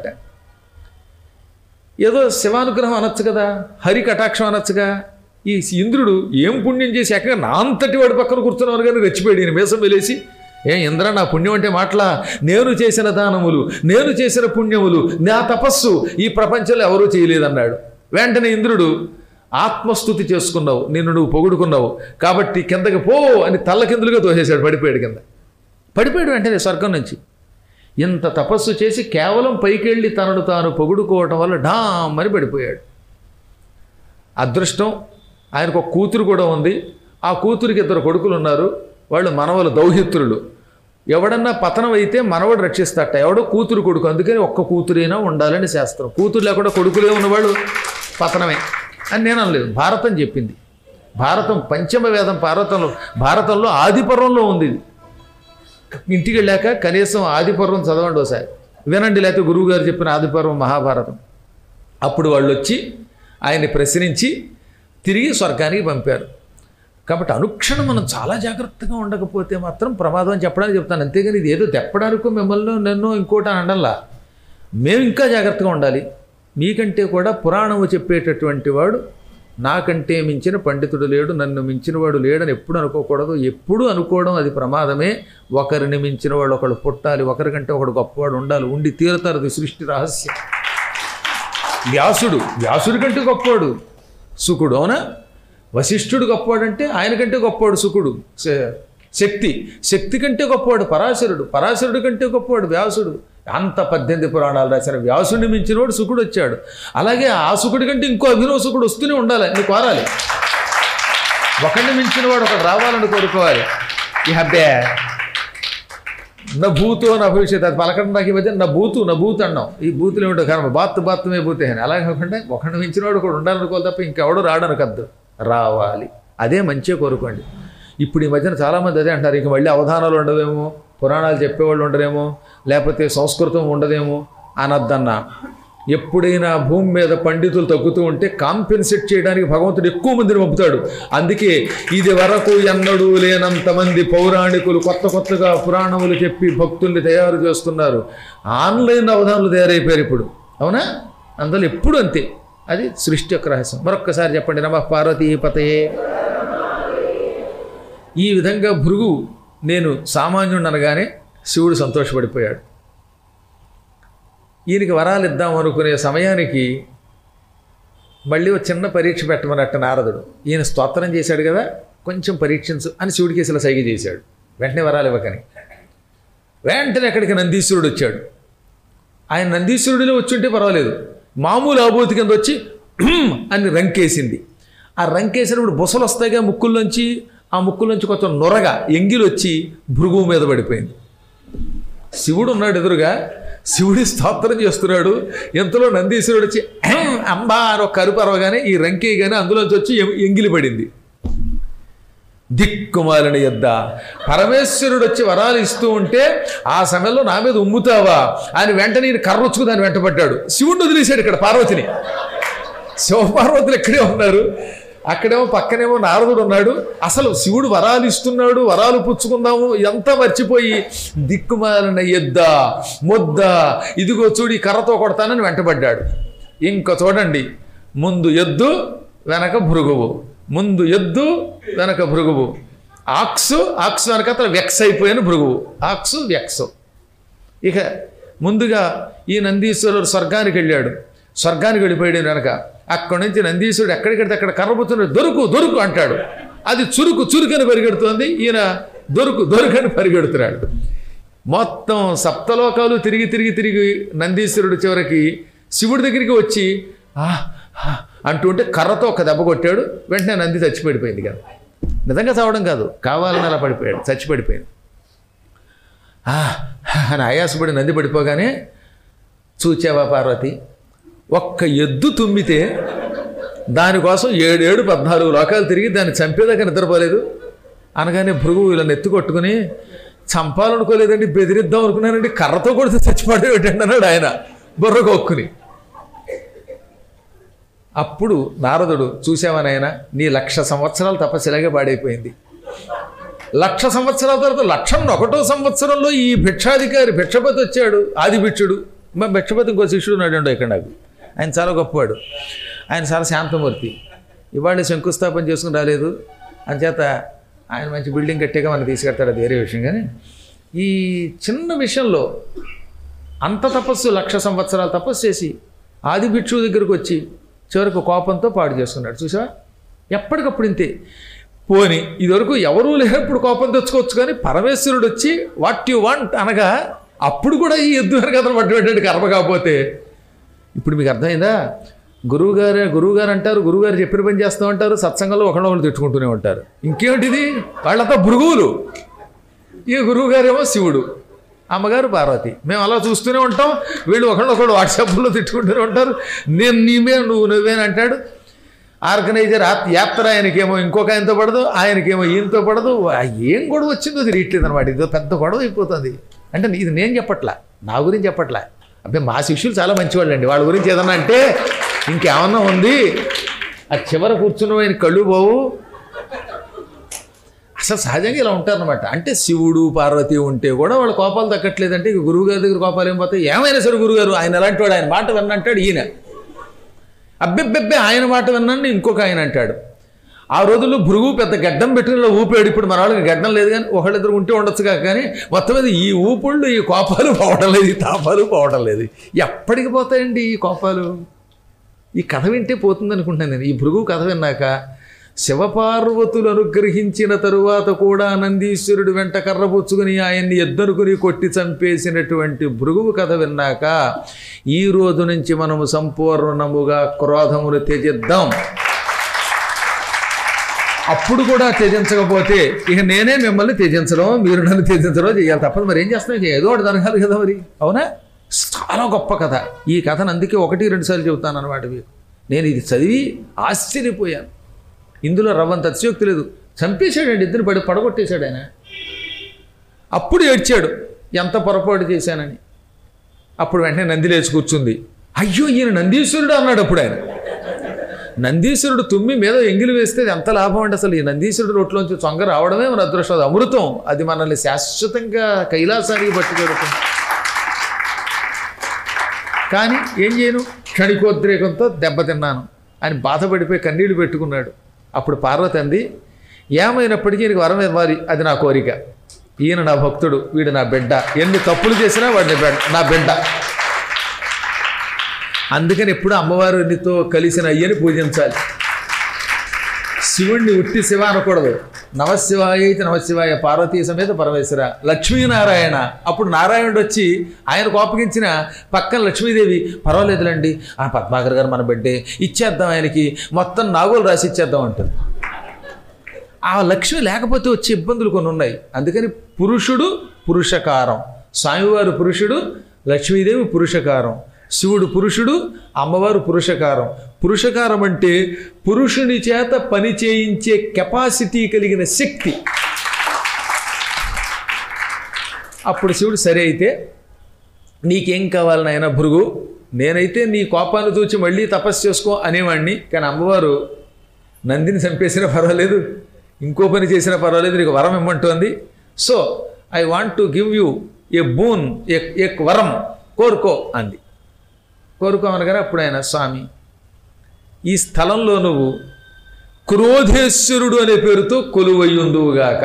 S1: ఏదో శివానుగ్రహం అనొచ్చు కదా హరి కటాక్షం అనొచ్చుగా ఈ ఇంద్రుడు ఏం పుణ్యం చేసి ఎక్కడ నా అంతటి వాడి పక్కన కూర్చున్నాను కానీ రెచ్చిపోయాడు ఈయన మీసం వెలేసి ఏ ఇంద్ర నా పుణ్యం అంటే మాటలా నేను చేసిన దానములు నేను చేసిన పుణ్యములు నా తపస్సు ఈ ప్రపంచంలో ఎవరూ చేయలేదన్నాడు వెంటనే ఇంద్రుడు ఆత్మస్థుతి చేసుకున్నావు నిన్ను నువ్వు పొగుడుకున్నావు కాబట్టి కిందకి పో అని తల్లకిందులుగా తోసేశాడు పడిపోయాడు కింద పడిపోయాడు వెంటనే స్వర్గం నుంచి ఇంత తపస్సు చేసి కేవలం పైకెళ్ళి తనను తాను పొగుడుకోవటం వల్ల డామ్ అని పడిపోయాడు అదృష్టం ఆయనకు ఒక కూతురు కూడా ఉంది ఆ కూతురికి ఇద్దరు కొడుకులు ఉన్నారు వాళ్ళు మనవలు దౌహిత్రులు ఎవడన్నా పతనం అయితే మనవడు రక్షిస్తాట ఎవడో కూతురు కొడుకు అందుకని ఒక్క కూతురైనా ఉండాలని శాస్త్రం కూతురు లేకుండా కొడుకులే ఉన్నవాడు పతనమే అని నేను అనలేదు భారతం చెప్పింది భారతం పంచమ వేదం భారతంలో భారతంలో ఆదిపర్వంలో ఉంది ఇది ఇంటికి వెళ్ళాక కనీసం ఆదిపర్వం చదవండి ఒకసారి వినండి లేకపోతే గురువుగారు చెప్పిన ఆదిపర్వం మహాభారతం అప్పుడు వాళ్ళు వచ్చి ఆయన్ని ప్రశ్నించి తిరిగి స్వర్గానికి పంపారు కాబట్టి అనుక్షణం మనం చాలా జాగ్రత్తగా ఉండకపోతే మాత్రం ప్రమాదం అని చెప్పడానికి చెప్తాను అంతేగాని ఇది ఏదో తెప్పడానికో మిమ్మల్ని నన్ను ఇంకోటి అని అనడంలా మేము ఇంకా జాగ్రత్తగా ఉండాలి మీకంటే కూడా పురాణము చెప్పేటటువంటి వాడు నాకంటే మించిన పండితుడు లేడు నన్ను మించిన వాడు లేడని ఎప్పుడు అనుకోకూడదు ఎప్పుడు అనుకోవడం అది ప్రమాదమే ఒకరిని మించిన వాడు ఒకడు పుట్టాలి ఒకరికంటే ఒకడు గొప్పవాడు ఉండాలి ఉండి తీరుతారు అది సృష్టి రహస్యం వ్యాసుడు వ్యాసుడి కంటే గొప్పవాడు సుకుడు అవునా వశిష్ఠుడు గొప్పవాడంటే ఆయన కంటే గొప్పవాడు సుకుడు శ- శక్తి శక్తి కంటే గొప్పవాడు పరాశరుడు పరాశరుడు కంటే గొప్పవాడు వ్యాసుడు అంత పద్దెనిమిది పురాణాలు రాసిన వ్యాసుడిని మించినవాడు సుకుడు వచ్చాడు అలాగే ఆ సుకుడి కంటే ఇంకో అభినవ సుకుడు వస్తూనే ఉండాలి నీకు కోరాలి ఒకడిని మించిన వాడు ఒకడు రావాలని కోరుకోవాలి ఈ హబ్బే నా భూతో నా భవిష్యత్ అది పలకడం నాకు ఈ మధ్య నా భూతు నా భూత్ అన్నాం ఈ బూతులు ఏమిటో కర్మ బాత్ బాత్మే భూతే అని అలా కాకుండా ఒకడిని మించిన వాడు కూడా ఉండాలనుకోవాలి తప్ప ఇంకెవడు రాడనకద్దు రావాలి అదే మంచిగా కోరుకోండి ఇప్పుడు ఈ మధ్యన చాలామంది అదే అంటారు ఇంక మళ్ళీ అవధానాలు ఉండవేమో పురాణాలు చెప్పేవాళ్ళు ఉండరేమో లేకపోతే సంస్కృతం ఉండదేమో అనద్దన్నా ఎప్పుడైనా భూమి మీద పండితులు తగ్గుతూ ఉంటే కాంపెన్సేట్ చేయడానికి భగవంతుడు ఎక్కువ మందిని పంపుతాడు అందుకే ఇది వరకు ఎన్నడూ లేనంత మంది పౌరాణికులు కొత్త కొత్తగా పురాణములు చెప్పి భక్తుల్ని తయారు చేస్తున్నారు ఆన్లైన్ అవధానాలు తయారైపోయారు ఇప్పుడు అవునా అందులో ఎప్పుడు అంతే అది సృష్టి యొక్క రహస్యం మరొక్కసారి చెప్పండి నమ పార్వతీ పతయే ఈ విధంగా భృగు నేను సామాన్యుడు అనగానే శివుడు సంతోషపడిపోయాడు ఈయనకి వరాలు ఇద్దాం అనుకునే సమయానికి మళ్ళీ ఒక చిన్న పరీక్ష పెట్టమన్నట్టు నారదుడు ఈయన స్తోత్రం చేశాడు కదా కొంచెం పరీక్షించు అని శివుడికి ఇలా సైగ చేశాడు వెంటనే వరాలు ఇవ్వకని వెంటనే అక్కడికి నందీశ్వరుడు వచ్చాడు ఆయన నందీశ్వరుడిలో వచ్చుంటే పర్వాలేదు మామూలు ఆబోతి కింద వచ్చి "హ్మ్" అని రంకేసింది ఆ రంకేసినప్పుడు బుసలు వస్తాయిగా ముక్కుల్లోంచి ఆ ముక్కులోంచి కొంచెం నొరగా ఎంగిలి వచ్చి భృగువు మీద పడిపోయింది శివుడు ఉన్నాడు ఎదురుగా శివుడి స్తోత్రం చేస్తున్నాడు ఎంతలో నందీశ్వరుడు వచ్చి "అహం, అంబా అని ఒక కరుపు అరవగానే ఈ రంకి కానీ అందులోంచి వచ్చి ఎం- ఎంగిలి పడింది దిక్కుమాలిన యొద్ద పరమేశ్వరుడు వచ్చి వరాలు ఇస్తూ ఉంటే ఆ సమయంలో నా మీద ఉమ్ముతావా అని వెంటనే ఈయన కర్రొచ్చుకు దాన్ని వెంటబడ్డాడు శివుడిని వదిలేశాడు ఇక్కడ పార్వతిని శివపార్వతులు ఇక్కడే ఉన్నారు అక్కడేమో పక్కనేమో నారదుడు ఉన్నాడు అసలు శివుడు వరాలు ఇస్తున్నాడు వరాలు పుచ్చుకుందాము ఇదంతా మర్చిపోయి దిక్కుమాలిన ఎద్ద ముద్ద ఇదిగో చూడి కర్రతో కొడతానని వెంటబడ్డాడు ఇంకా చూడండి ముందు ఎద్దు వెనక భృగువు ముందు ఎద్దు వెనక భృగువు ఆక్సు ఆక్సు వెనక అతను వెక్స్ అయిపోయిన భృగువు ఆక్సు వెక్స్ ఇక ముందుగా ఈ నందీశ్వరుడు స్వర్గానికి వెళ్ళాడు స్వర్గానికి వెళ్ళిపోయాడు వెనక అక్కడి నుంచి నందీశ్వరుడు ఎక్కడికెడితే అక్కడ కర్రబుతున్నాడు దొరుకు దొరుకు అంటాడు అది చురుకు చురుకని పరిగెడుతోంది ఈయన దొరుకు దొరుకని పరిగెడుతున్నాడు మొత్తం సప్తలోకాలు తిరిగి తిరిగి తిరిగి నందీశ్వరుడు చివరికి శివుడి దగ్గరికి వచ్చి "ఆ, ఆ" అంటుంటే కర్రతో ఒక దెబ్బ కొట్టాడు వెంటనే నంది చచ్చిపడిపోయింది కదా నిజంగా చావడం కాదు కావాలని అలా పడిపోయాడు చచ్చిపడిపోయింది "ఆ" అని ఆయాసపడి నంది పడిపోగానే చూచావా పార్వతి ఒక్క ఎద్దు తుమ్మితే దానికోసం ఏడేడు పద్నాలుగు లోకాలు తిరిగి దాన్ని చంపేదాకా నిద్రపోలేదు అనగానే భృగు ఇలా నెత్తి కొట్టుకుని చంపాలనుకోలేదండి బెదిరిద్దాం అనుకున్నానండి కర్రతో కొడితే చచ్చిపడేటండి అన్నాడు ఆయన బుర్ర కొక్కుని అప్పుడు నారదుడు చూసావా నాయన నీ లక్ష సంవత్సరాలు తపస్సులాగే పాడైపోయింది లక్ష సంవత్సరాల తర్వాత లక్షం ఒకటో సంవత్సరంలో ఈ భిక్షాధికారి భిక్షపతి వచ్చాడు ఆది భిక్షుడు మా భిక్షపతి ఇంకో శిష్యుడు ఉన్నాడు ఇక్కడ నాకు ఆయన చాలా గొప్పవాడు ఆయన చాలా శాంతమూర్తి ఇవాళ శంకుస్థాపన చేసుకుని రాలేదు అంచేత ఆయన మంచి బిల్డింగ్ కట్టాక మనం తీసుకెడతాడు అది వేరే విషయం కానీ ఈ చిన్న విషయంలో అంత తపస్సు లక్ష సంవత్సరాలు తపస్సు చేసి ఆది భిక్షువు దగ్గరకు వచ్చి చివరికి కోపంతో పాడు చేసుకున్నాడు చూసావా ఎప్పటికప్పుడు ఇంతే పోని ఇదివరకు ఎవరూ లేనప్పుడు కోపం తెచ్చుకోవచ్చు కానీ పరమేశ్వరుడు వచ్చి వాట్ యు వాంట్ అనగా అప్పుడు కూడా ఈ ఎద్దు వెనకతను పట్టుబెట్టాడు కర్మ కాకపోతే ఇప్పుడు మీకు అర్థమైందా గురువుగారు గురువుగారు అంటారు గురువుగారు చెప్పిన పని చేస్తూ ఉంటారు సత్సంగంలో ఒకళ్ళొకళ్ళు తిట్టుకుంటూనే ఉంటారు ఇంకేమిటిది వాళ్ళంతా భృగువులు ఈ గురువుగారేమో శివుడు అమ్మగారు పార్వతి మేము అలా చూస్తూనే ఉంటాం వీళ్ళు ఒకళ్ళొకళ్ళు వాట్సాప్లో తిట్టుకుంటూనే ఉంటారు నేను నీమే నువ్వు నువ్వేని అంటాడు ఆర్గనైజర్ ఆ- యాత్ర ఆయనకేమో ఇంకొక ఆయనతో పడదు ఆయనకేమో ఈయనతో పడదు ఆ ఏం గొడవ వచ్చిందో తెలియట్లేదు అనమాట ఇదో పెద్ద గొడవ అయిపోతుంది అంటే ఇది నేను చెప్పట్లా నా గురించి చెప్పట్లా అబ్బాయి మా శిష్యులు చాలా మంచివాళ్ళండి వాళ్ళ గురించి ఏదన్నా అంటే ఇంకేమన్నా ఉంది ఆ చివర కూర్చున్న ఆయన కళ్ళు పోవు అసలు సహజంగా ఇలా ఉంటారనమాట అంటే శివుడు పార్వతి ఉంటే కూడా వాళ్ళ కోపాలు తగ్గట్లేదంటే ఇక గురువుగారి దగ్గర కోపాలు ఏం పోతాయి ఏమైనా సరే గురువుగారు ఆయన ఎలాంటి వాడు ఆయన మాట విన్నంటాడు ఈయన అబ్బెబ్బెబ్బే ఆయన మాట విన్నాను ఇంకొక ఆయన అంటాడు ఆ రోజుల్లో భృగు పెద్ద గడ్డం పెట్టుకుని ఇలా ఊపాడు ఇప్పుడు మన వాళ్ళకి గడ్డం లేదు కానీ ఒకళ్ళిద్దరు ఉంటే ఉండొచ్చు కాక కానీ మొత్తం మీద ఈ ఊపుళ్ళు ఈ కోపాలు పోవడం లేదు ఈ తాపాలు పోవడం లేదు ఎప్పటికి పోతాయండి ఈ కోపాలు ఈ కథ వింటే పోతుంది అనుకుంటాను నేను ఈ భృగు కథ విన్నాక శివపార్వతులు అనుగ్రహించిన తరువాత కూడా నందీశ్వరుడు వెంట కర్రపుచ్చుకుని ఆయన్ని ఎద్దరుకుని కొట్టి చంపేసినటువంటి భృగువు కథ విన్నాక ఈ రోజు నుంచి మనము సంపూర్ణముగా క్రోధమును త్యజిద్దాం అప్పుడు కూడా త్యజించకపోతే ఇక నేనే మిమ్మల్ని త్యజించడం మీరు నన్ను త్యజించడం చేయాలి తప్పదు మరి ఏం చేస్తున్నాం ఇక ఏదో ఒకటి జరగాలి కదా మరి అవునా చాలా గొప్ప కథ ఈ కథను అందుకే ఒకటి రెండు సార్లు చెబుతాను అనమాట మీకు నేను ఇది చదివి ఆశ్చర్యపోయాను ఇందులో రవ్వంత అతిశయోక్తి లేదు చంపేశాడండి ఇద్దరు పడి పడగొట్టేశాడు ఆయన అప్పుడు ఏడ్చాడు ఎంత పొరపాటు చేశానని అప్పుడు వెంటనే నంది లేచి కూర్చుంది అయ్యో ఈయన నందీశ్వరుడు అన్నాడు అప్పుడు ఆయన నందీశ్వరుడు తుమ్మి మీద ఎంగిలి వేస్తే అది ఎంత లాభం అంటే అసలు ఈ నందీశ్వరుడు నోట్లోంచి చొంగ రావడమే మన అదృష్టం అది అమృతం అది మనల్ని శాశ్వతంగా కైలాసానికి పట్టుకెడుతుంది కానీ ఏం చేయను క్షణికోద్రేకంతో దెబ్బతిన్నాను అని బాధపడిపోయి కన్నీళ్లు పెట్టుకున్నాడు అప్పుడు పార్వతి అంది ఏమైనప్పటికీ ఈయనకి వరం ఇవ్వాలి అది నా కోరిక ఈయన నా భక్తుడు వీడు నా బిడ్డ ఎన్ని తప్పులు చేసినా వాడిని బిడ్డ నా బిడ్డ అందుకని ఎప్పుడు అమ్మవారితో కలిసిన అయ్యని పూజించాలి శివుణ్ణి ఉట్టి శివ అనకూడదు నమశివాయ అయితే నమశివాయ పార్వతీ సమేత పరమేశ్వర లక్ష్మీనారాయణ అప్పుడు నారాయణుడు వచ్చి ఆయన కోపగించిన పక్కన లక్ష్మీదేవి పర్వాలేదులండి ఆ పద్మాకర్ గారు మన బిడ్డే ఇచ్చేద్దాం ఆయనకి మొత్తం నాగోలు రాసి ఇచ్చేద్దాం అంటుంది ఆ లక్ష్మి లేకపోతే వచ్చే ఇబ్బందులు కొన్ని ఉన్నాయి అందుకని పురుషుడు పురుషకారం స్వామివారు పురుషుడు లక్ష్మీదేవి పురుషకారం శివుడు పురుషుడు అమ్మవారు పురుషకారం పురుషకారం అంటే పురుషుని చేత పని చేయించే కెపాసిటీ కలిగిన శక్తి అప్పుడు శివుడు సరే అయితే నీకేం కావాలి నాయన భృగు నేనైతే నీ కోపాన్ని చూచి మళ్ళీ తపస్సు చేసుకో అనేవాడిని కానీ అమ్మవారు నందిని చంపేసినా పర్వాలేదు ఇంకో పని చేసినా పర్వాలేదు నీకు వరం ఇమ్మంటోంది so I want to give you a boon a వరం కోరుకో అంది కోరుకోమనగానే అప్పుడు ఆయన స్వామి ఈ స్థలంలో నువ్వు క్రోధేశ్వరుడు అనే పేరుతో కొలువయ్యుందువుగాక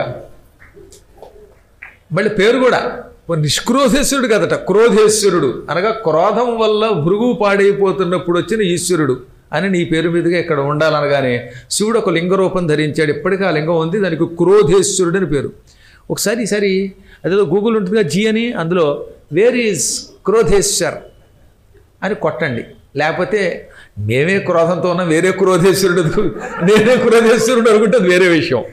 S1: మళ్ళీ పేరు కూడా ఓ నిష్క్రోధేశ్వరుడు కదట క్రోధేశ్వరుడు అనగా క్రోధం వల్ల భృగు పాడైపోతున్నప్పుడు వచ్చిన ఈశ్వరుడు అని నీ పేరు మీదుగా ఇక్కడ ఉండాలనగానే శివుడు ఒక లింగ రూపం ధరించాడు ఇప్పటికీ ఆ లింగం ఉంది దానికి క్రోధేశ్వరుడు అని పేరు ఒకసారి ఈసారి అదేదో గూగుల్ ఉంటుందిగా జీ అని అందులో వేర్ ఈజ్ క్రోధేశ్వర్ అని కొట్టండి లేకపోతే మేమే క్రోధంతో ఉన్నాం వేరే క్రోధేశ్వరుడు నేనే క్రోధేశ్వరుడు అనుకుంటే అది వేరే విషయం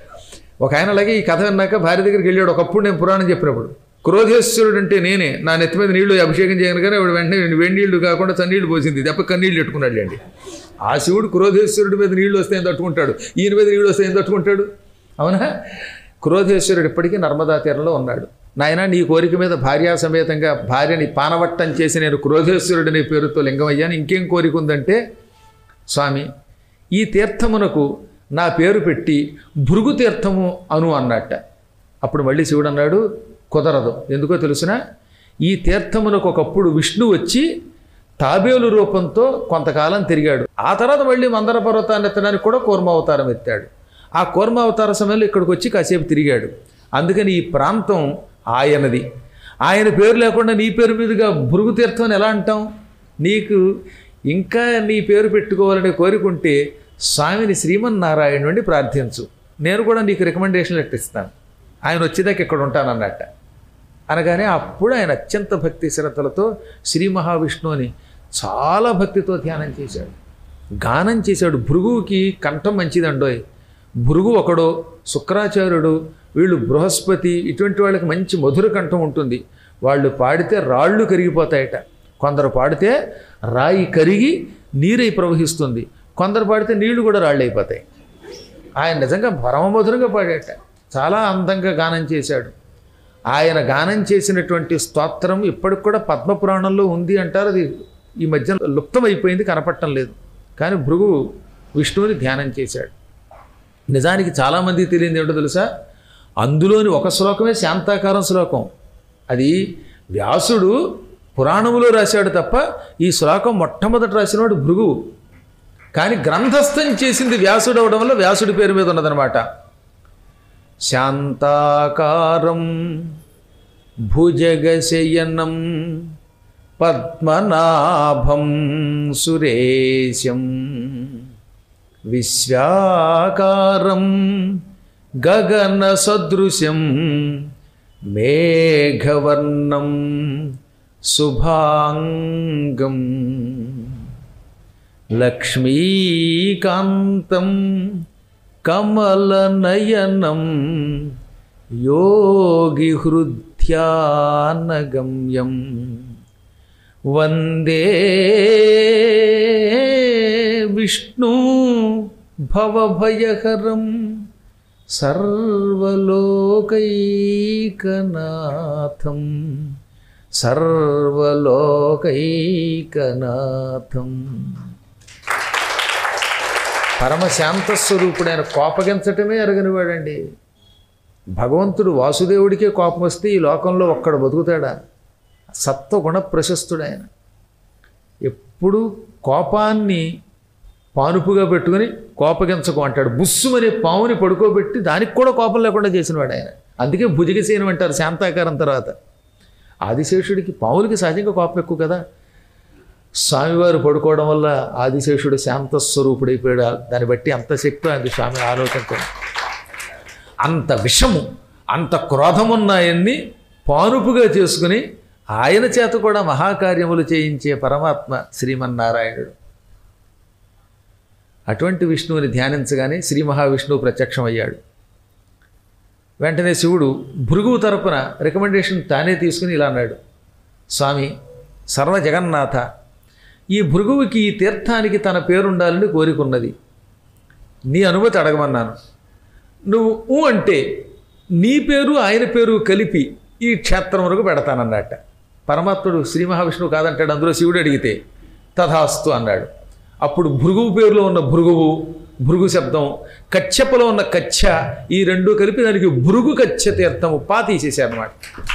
S1: ఒక ఆయన అలాగే ఈ కథ విన్నాక భార్య దగ్గరికి వెళ్ళాడు ఒకప్పుడు నేను పురాణం చెప్పినప్పుడు క్రోధేశ్వరుడు అంటే నేనే నా నెత్తి మీద నీళ్లు అభిషేకం చేయగానే ఆవిడ వెంటనే వేడి నీళ్లు కాకుండా చన్నీళ్ళు పోసింది దెబ్బ కన్నీళ్ళు పెట్టుకున్నాడు అండి ఆ శివుడు క్రోధేశ్వరుడి మీద నీళ్లు వస్తే ఏం తట్టుకుంటాడు ఈయన మీద నీళ్లు వస్తే ఏం తట్టుకుంటాడు అవునా క్రోధేశ్వరుడు ఇప్పటికీ నర్మదా తీరంలో ఉన్నాడు నాయన నీ కోరిక మీద భార్యా సమేతంగా భార్యని పానవట్టం చేసి నేను క్రోధేశ్వరుడు అనే పేరుతో లింగం అయ్యాను ఇంకేం కోరిక ఉందంటే స్వామి ఈ తీర్థమునకు నా పేరు పెట్టి భృగు తీర్థము అను అన్నట్ట అప్పుడు మళ్ళీ శివుడు అన్నాడు కుదరదు ఎందుకో తెలుసిన ఈ తీర్థమునకు ఒకప్పుడు విష్ణు వచ్చి తాబేలు రూపంతో కొంతకాలం తిరిగాడు ఆ తర్వాత మళ్ళీ మందర పర్వతాన్ని ఎత్తడానికి కూడా కూర్మ అవతారం ఎత్తాడు ఆ కూర్మ అవతార సమయంలో ఇక్కడికి వచ్చి కాసేపు తిరిగాడు అందుకని ఈ ప్రాంతం ఆయనది ఆయన పేరు లేకుండా నీ పేరు మీదుగా భృగు తీర్థం అని ఎలా అంటాం నీకు ఇంకా నీ పేరు పెట్టుకోవాలనే కోరికుంటే స్వామిని శ్రీమన్నారాయణ నుండి ప్రార్థించు నేను కూడా నీకు రికమెండేషన్ లెటర్ ఇస్తాను ఆయన వచ్చేదాకా ఇక్కడ ఉంటానన్నట్ట అనగానే అప్పుడు ఆయన అత్యంత భక్తి శ్రద్ధలతో శ్రీ మహావిష్ణువుని చాలా భక్తితో ధ్యానం చేశాడు గానం చేశాడు భృగువుకి కంఠం మంచిదండోయ్ భృగు ఒకడో శుక్రాచార్యుడు వీళ్ళు బృహస్పతి ఇటువంటి వాళ్ళకి మంచి మధుర కంఠం ఉంటుంది వాళ్ళు పాడితే రాళ్ళు కరిగిపోతాయట కొందరు పాడితే రాయి కరిగి నీరై ప్రవహిస్తుంది కొందరు పాడితే నీళ్లు కూడా రాళ్ళు అయిపోతాయి ఆయన నిజంగా పరమమధురంగా పాడాట చాలా అందంగా గానం చేశాడు ఆయన గానం చేసినటువంటి స్తోత్రం ఇప్పటికి కూడా పద్మపురాణంలో ఉంది అంటారు అది ఈ మధ్య లుప్తమైపోయింది కనపడటం లేదు కానీ భృగు విష్ణువుని ధ్యానం చేశాడు నిజానికి చాలామందికి తెలియదు ఏంటో తెలుసా అందులోని ఒక శ్లోకమే శాంతాకారం శ్లోకం అది వ్యాసుడు పురాణములో రాశాడు తప్ప ఈ శ్లోకం మొట్టమొదట రాసినవాడు భృగువు కానీ గ్రంథస్థం చేసింది వ్యాసుడు అవడం వల్ల వ్యాసుడి పేరు మీద ఉన్నదనమాట శాంతాకారం భుజగశయనం పద్మనాభం సురేశం విశ్వాకారం గగన సదృశం మేఘవర్ణం శుభాంగం లక్ష్మీకాంతం కమలనయనం యోగిహృద్యానగమ్యం వందే విష్ణు భవభయహరం సర్వలోకైకనాథం సర్వలోకైకనాథం పరమశాంత స్వరూపుడైన కోపగించటమే ఎరగనివాడండి భగవంతుడు వాసుదేవుడికే కోపం వస్తే ఈ లోకంలో ఒక్కడ బతుకుతాడా సత్వగుణ ప్రశస్తుడైన ఎప్పుడు కోపాన్ని పానుపుగా పెట్టుకుని కోపగించకు అంటాడు బుస్సుమనే పావుని పడుకోబెట్టి దానికి కూడా కోపం లేకుండా చేసినవాడు ఆయన అందుకే భుజగసేనం అంటారు శాంతాకారం తర్వాత ఆదిశేషుడికి పావులకి సహజంగా కోపం ఎక్కువ కదా స్వామివారు పడుకోవడం వల్ల ఆదిశేషుడు శాంత స్వరూపుడైపోయాడు దాన్ని బట్టి అంత శక్తి అది స్వామి ఆలోచనతో అంత విషము అంత క్రోధమున్నాయన్ని పానుపుగా చేసుకుని ఆయన చేత కూడా మహాకార్యములు చేయించే పరమాత్మ శ్రీమన్నారాయణుడు అటువంటి విష్ణువుని ధ్యానించగానే శ్రీ మహావిష్ణువు ప్రత్యక్షమయ్యాడు వెంటనే శివుడు భృగువు తరపున రికమెండేషన్ తానే తీసుకుని ఇలా అన్నాడు స్వామి సర్వ జగన్నాథ ఈ భృగువుకి ఈ తీర్థానికి తన పేరుండాలని కోరికున్నది నీ అనుమతి అడగమన్నాను నువ్వు ఊ అంటే నీ పేరు ఆయన పేరు కలిపి ఈ క్షేత్రం వరకు పెడతానన్నట్ట పరమాత్ముడు శ్రీ మహావిష్ణువు కాదంటాడు అందులో శివుడు అడిగితే తథాస్తు అన్నాడు అప్పుడు భృగువు పేరులో ఉన్న భృగువు భృగు శబ్దం కచ్చపలో ఉన్న కచ్చ ఈ రెండు కలిపి దానికి భృగు కచ్చ తీర్థము పా తీసేశారన్నమాట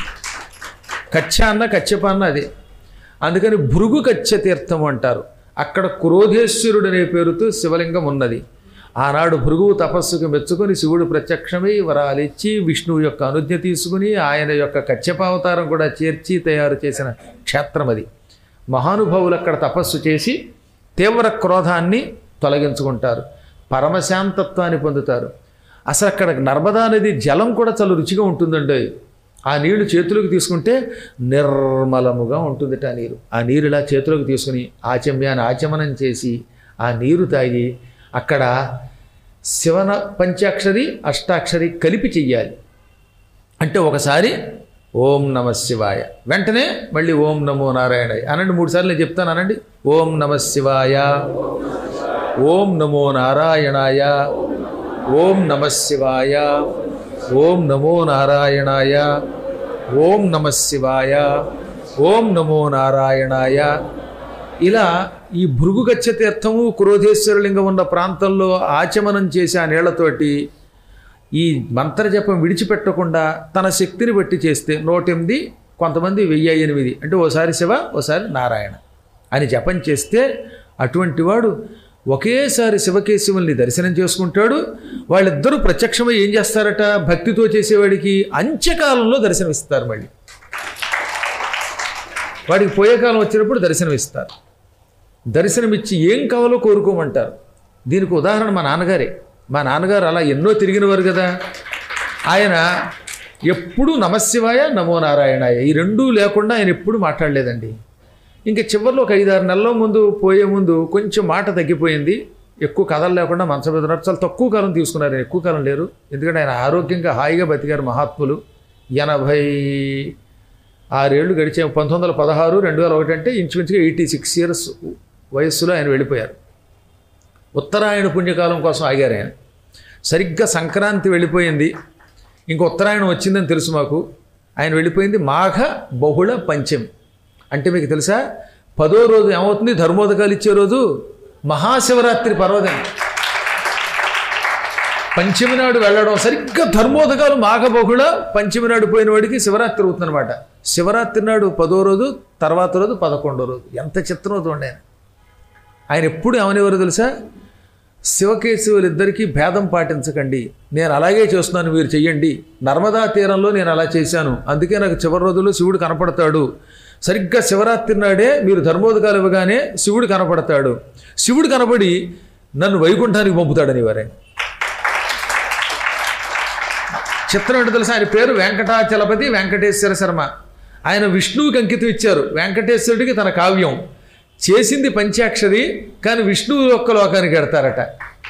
S1: కచ్చ అన్న కచ్చప అన్న అదే అందుకని భృగు కచ్చ తీర్థం అంటారు అక్కడ క్రోధేశ్వరుడు అనే పేరుతో శివలింగం ఉన్నది ఆనాడు భృగువు తపస్సుకు మెచ్చుకొని శివుడు ప్రత్యక్షమై వరాలిచ్చి విష్ణువు యొక్క అనుజ్ఞ తీసుకుని ఆయన యొక్క కచ్చపావతారం కూడా చేర్చి తయారు చేసిన క్షేత్రం అది మహానుభావులు అక్కడ తపస్సు చేసి తీవ్ర క్రోధాన్ని తొలగించుకుంటారు పరమశాంతత్వాన్ని పొందుతారు అసలు అక్కడ నర్మదా నది జలం కూడా చాలా రుచిగా ఉంటుందండి ఆ నీళ్లు చేతులకు తీసుకుంటే నిర్మలముగా ఉంటుందిట ఆ నీరు ఆ నీరు ఇలా చేతులకు తీసుకుని ఆచమ్యాన్ని ఆచమనం చేసి ఆ నీరు తాగి అక్కడ శివన పంచాక్షరి అష్టాక్షరి కలిపి చెయ్యాలి అంటే ఒకసారి ఓం నమ శివాయ వెంటనే మళ్ళీ ఓం నమో నారాయణాయ అనండి మూడు సార్లు నేను చెప్తాను అనండి ఓం నమ శివాయ ఓం నమో నారాయణాయ ఓం నమ శివాయ ఓం నమో నారాయణాయ ఓం నమ శివాయ ఓం నమో నారాయణాయ ఇలా ఈ భృగుగచ్చ తీర్థము క్రోధేశ్వరలింగం ఉన్న ప్రాంతంలో ఆచమనం చేసి ఆ నీళ్లతోటి ఈ మంత్రజపం విడిచిపెట్టకుండా తన శక్తిని బట్టి చేస్తే నూటెనిమిది కొంతమంది వెయ్యి ఎనిమిది అంటే ఓసారి శివ ఓసారి నారాయణ అని జపం చేస్తే అటువంటి వాడు ఒకేసారి శివకేశవుల్ని దర్శనం చేసుకుంటాడు వాళ్ళిద్దరూ ప్రత్యక్షమై ఏం చేస్తారట భక్తితో చేసేవాడికి అంత్యకాలంలో దర్శనమిస్తారు మళ్ళీ వాడికి పోయే కాలం వచ్చినప్పుడు దర్శనమిస్తారు దర్శనమిచ్చి ఏం కావాలో కోరుకోమంటారు దీనికి ఉదాహరణ మా నాన్నగారే మా నాన్నగారు అలా ఎన్నో తిరిగినవారు కదా ఆయన ఎప్పుడూ నమశివాయ నమో నారాయణాయ ఈ రెండూ లేకుండా ఆయన ఎప్పుడు మాట్లాడలేదండి ఇంకా చివరిలో ఒక ఐదారు నెలల ముందు పోయే ముందు కొంచెం మాట తగ్గిపోయింది ఎక్కువ కథలు లేకుండా మంచం మీద ఉన్నారు చాలా తక్కువ కాలం తీసుకున్నారు ఆయన ఎక్కువ కాలం లేరు ఎందుకంటే ఆయన ఆరోగ్యంగా హాయిగా బతికారు మహాత్ములు ఎనభై ఆరేళ్ళు గడిచే పంతొమ్మిది వందల పదహారు రెండు వేల ఒకటి అంటే ఇంచుమించుగా ఎయిటీ సిక్స్ ఇయర్స్ వయస్సులో ఆయన వెళ్ళిపోయారు ఉత్తరాయణ పుణ్యకాలం కోసం ఆగారు ఆయన సరిగ్గా సంక్రాంతి వెళ్ళిపోయింది ఇంక ఉత్తరాయణం వచ్చిందని తెలుసు మాకు ఆయన వెళ్ళిపోయింది మాఘ బహుళ పంచమి అంటే మీకు తెలుసా పదో రోజు ఏమవుతుంది ధర్మోదకాలు ఇచ్చే రోజు మహాశివరాత్రి పర్వదినం పంచమి నాడు వెళ్ళడం సరిగ్గా ధర్మోదకాలు మాఘ బహుళ పంచమి నాడు పోయిన వాడికి శివరాత్రి అవుతుందన్నమాట శివరాత్రి నాడు పదో రోజు తర్వాత రోజు పదకొండో రోజు ఎంత చిత్రం అవుతుంది ఆయన ఆయన ఎప్పుడు ఏమనేవారు తెలుసా శివకేశవులిద్దరికీ భేదం పాటించకండి నేను అలాగే చేస్తున్నాను మీరు చెయ్యండి నర్మదా తీరంలో నేను అలా చేశాను అందుకే నాకు చివరి రోజుల్లో శివుడు కనపడతాడు సరిగ్గా శివరాత్రి నాడే మీరు ధర్మోదకాలు ఇవ్వగానే శివుడు కనపడతాడు శివుడు కనపడి నన్ను వైకుంఠానికి పంపుతాడని వారే చిత్రం ఏంటో తెలుసా ఆయన పేరు వెంకటాచలపతి వెంకటేశ్వర శర్మ ఆయన విష్ణువుకి అంకితం ఇచ్చారు వెంకటేశ్వరుడికి తన కావ్యం చేసింది పంచాక్షరి కానీ విష్ణువు యొక్క లోకానికి ఎడతారట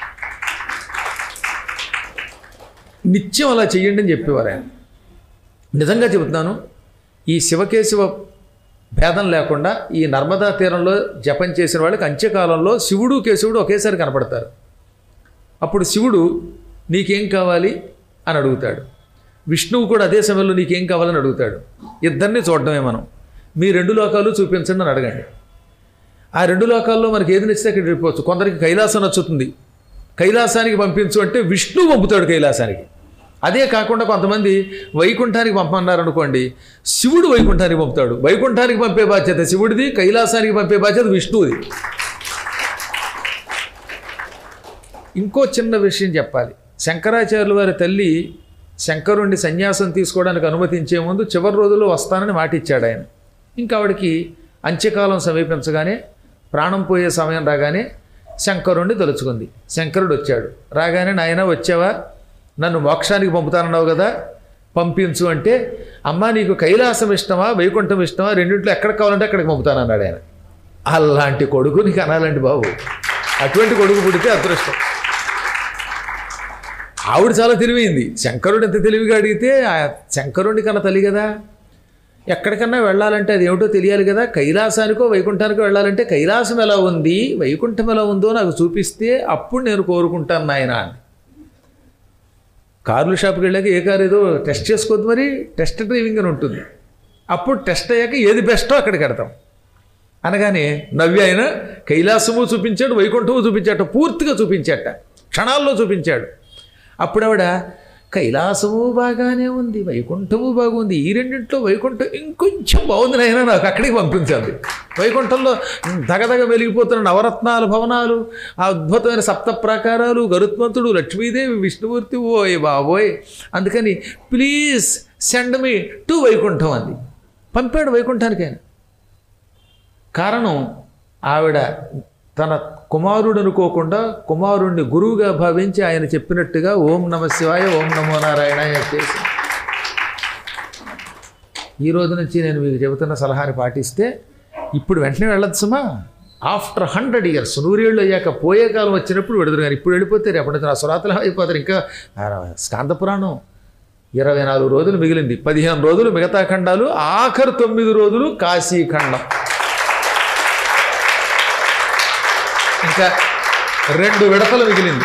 S1: నిత్యం అలా చెయ్యండి అని చెప్పేవారు ఆయన నిజంగా చెబుతున్నాను ఈ శివకేశవ భేదం లేకుండా ఈ నర్మదా తీరంలో జపం చేసిన వాళ్ళకి అంత్యకాలంలో శివుడు కేశవుడు ఒకేసారి కనపడతారు అప్పుడు శివుడు నీకేం కావాలి అని అడుగుతాడు విష్ణువు కూడా అదే సమయంలో నీకేం కావాలని అడుగుతాడు ఇద్దరిని చూడడమే మనం మీ రెండు లోకాలు చూపించండి అని అడగండి ఆ రెండు లోకాల్లో మనకి ఏది నచ్చితే అక్కడ వెళ్ళిపోవచ్చు కొందరికి కైలాసం నచ్చుతుంది కైలాసానికి పంపించు అంటే విష్ణువు పంపుతాడు కైలాసానికి అదే కాకుండా కొంతమంది వైకుంఠానికి పంపమన్నారు అనుకోండి శివుడు వైకుంఠానికి పంపుతాడు వైకుంఠానికి పంపే బాధ్యత శివుడిది కైలాసానికి పంపే బాధ్యత విష్ణువుది ఇంకో చిన్న విషయం చెప్పాలి శంకరాచార్యుల వారి తల్లి శంకరుణ్ణి సన్యాసం తీసుకోవడానికి అనుమతించే ముందు చివరి రోజుల్లో వస్తానని మాట ఇచ్చాడు ఆయన ఇంకా ఆవిడకి అంత్యకాలం సమీపించగానే ప్రాణం పోయే సమయం రాగానే శంకరుణ్ణి తలుచుకుంది శంకరుడు వచ్చాడు రాగానే నాయన వచ్చావా నన్ను మోక్షానికి పంపుతానన్నావు కదా పంపించు అంటే అమ్మ నీకు కైలాసం ఇష్టమా వైకుంఠం ఇష్టమా రెండింటిలో ఎక్కడ కావాలంటే అక్కడికి పంపుతానన్నాడు ఆయన అలాంటి కొడుకు నీకు అనాలండి బాబు అటువంటి కొడుకు పుడితే అదృష్టం ఆవిడ చాలా తెలివైంది శంకరుడు ఎంత తెలివిగా అడిగితే ఆ శంకరుడి కన్నా తల్లి కదా ఎక్కడికన్నా వెళ్ళాలంటే అది ఏమిటో తెలియాలి కదా కైలాసానికో వైకుంఠానికో వెళ్ళాలంటే కైలాసం ఎలా ఉంది వైకుంఠం ఎలా ఉందో నాకు చూపిస్తే అప్పుడు నేను కోరుకుంటాను నాయన అని కార్ల షాప్కి వెళ్ళాక ఏ కారు ఏదో టెస్ట్ చేసుకోవద్దు మరి టెస్ట్ డ్రైవింగ్ అని ఉంటుంది అప్పుడు టెస్ట్ అయ్యాక ఏది బెస్టో అక్కడికి వెడతాం అనగానే నవ్వి ఆయన కైలాసము చూపించాడు వైకుంఠము చూపించాట పూర్తిగా చూపించాట క్షణాల్లో చూపించాడు అప్పుడు ఆవిడ కైలాసము బాగానే ఉంది వైకుంఠము బాగుంది ఈ రెండింటిలో వైకుంఠం ఇంకొంచెం బాగుంది నాయన నాకు అక్కడికి పంపించాలి వైకుంఠంలో దగదగ వెలిగిపోతున్న నవరత్నాలు భవనాలు ఆ అద్భుతమైన సప్త ప్రాకారాలు గరుత్మంతుడు లక్ష్మీదేవి విష్ణుమూర్తి ఓయ్ బాబోయ్ అందుకని please send me to Vaikuntham అంది పంపాడు వైకుంఠానికి ఆయన కారణం ఆవిడ తన కుమారుడు అనుకోకుండా కుమారుణ్ణి గురువుగా భావించి ఆయన చెప్పినట్టుగా ఓం నమ శివాయ ఓం నమో నారాయణాయ చేసి ఈ రోజు నుంచి నేను మీకు చెబుతున్న సలహాని పాటిస్తే ఇప్పుడు వెంటనే వెళ్ళదు సుమా ఆఫ్టర్ హండ్రెడ్ ఇయర్స్ నూరేళ్ళు అయ్యాక పోయే కాలం వచ్చినప్పుడు విడుదల గారు ఇప్పుడు వెళ్ళిపోతే రేపటి నుంచి ఆ సురాతలు అయిపోతారు ఇంకా ఆ స్కాంద పురాణం ఇరవై నాలుగు రోజులు మిగిలింది పదిహేను రోజులు మిగతా ఖండాలు ఆఖరు తొమ్మిది రోజులు కాశీ ఖండం ఇంకా రెండు విడతలు మిగిలింది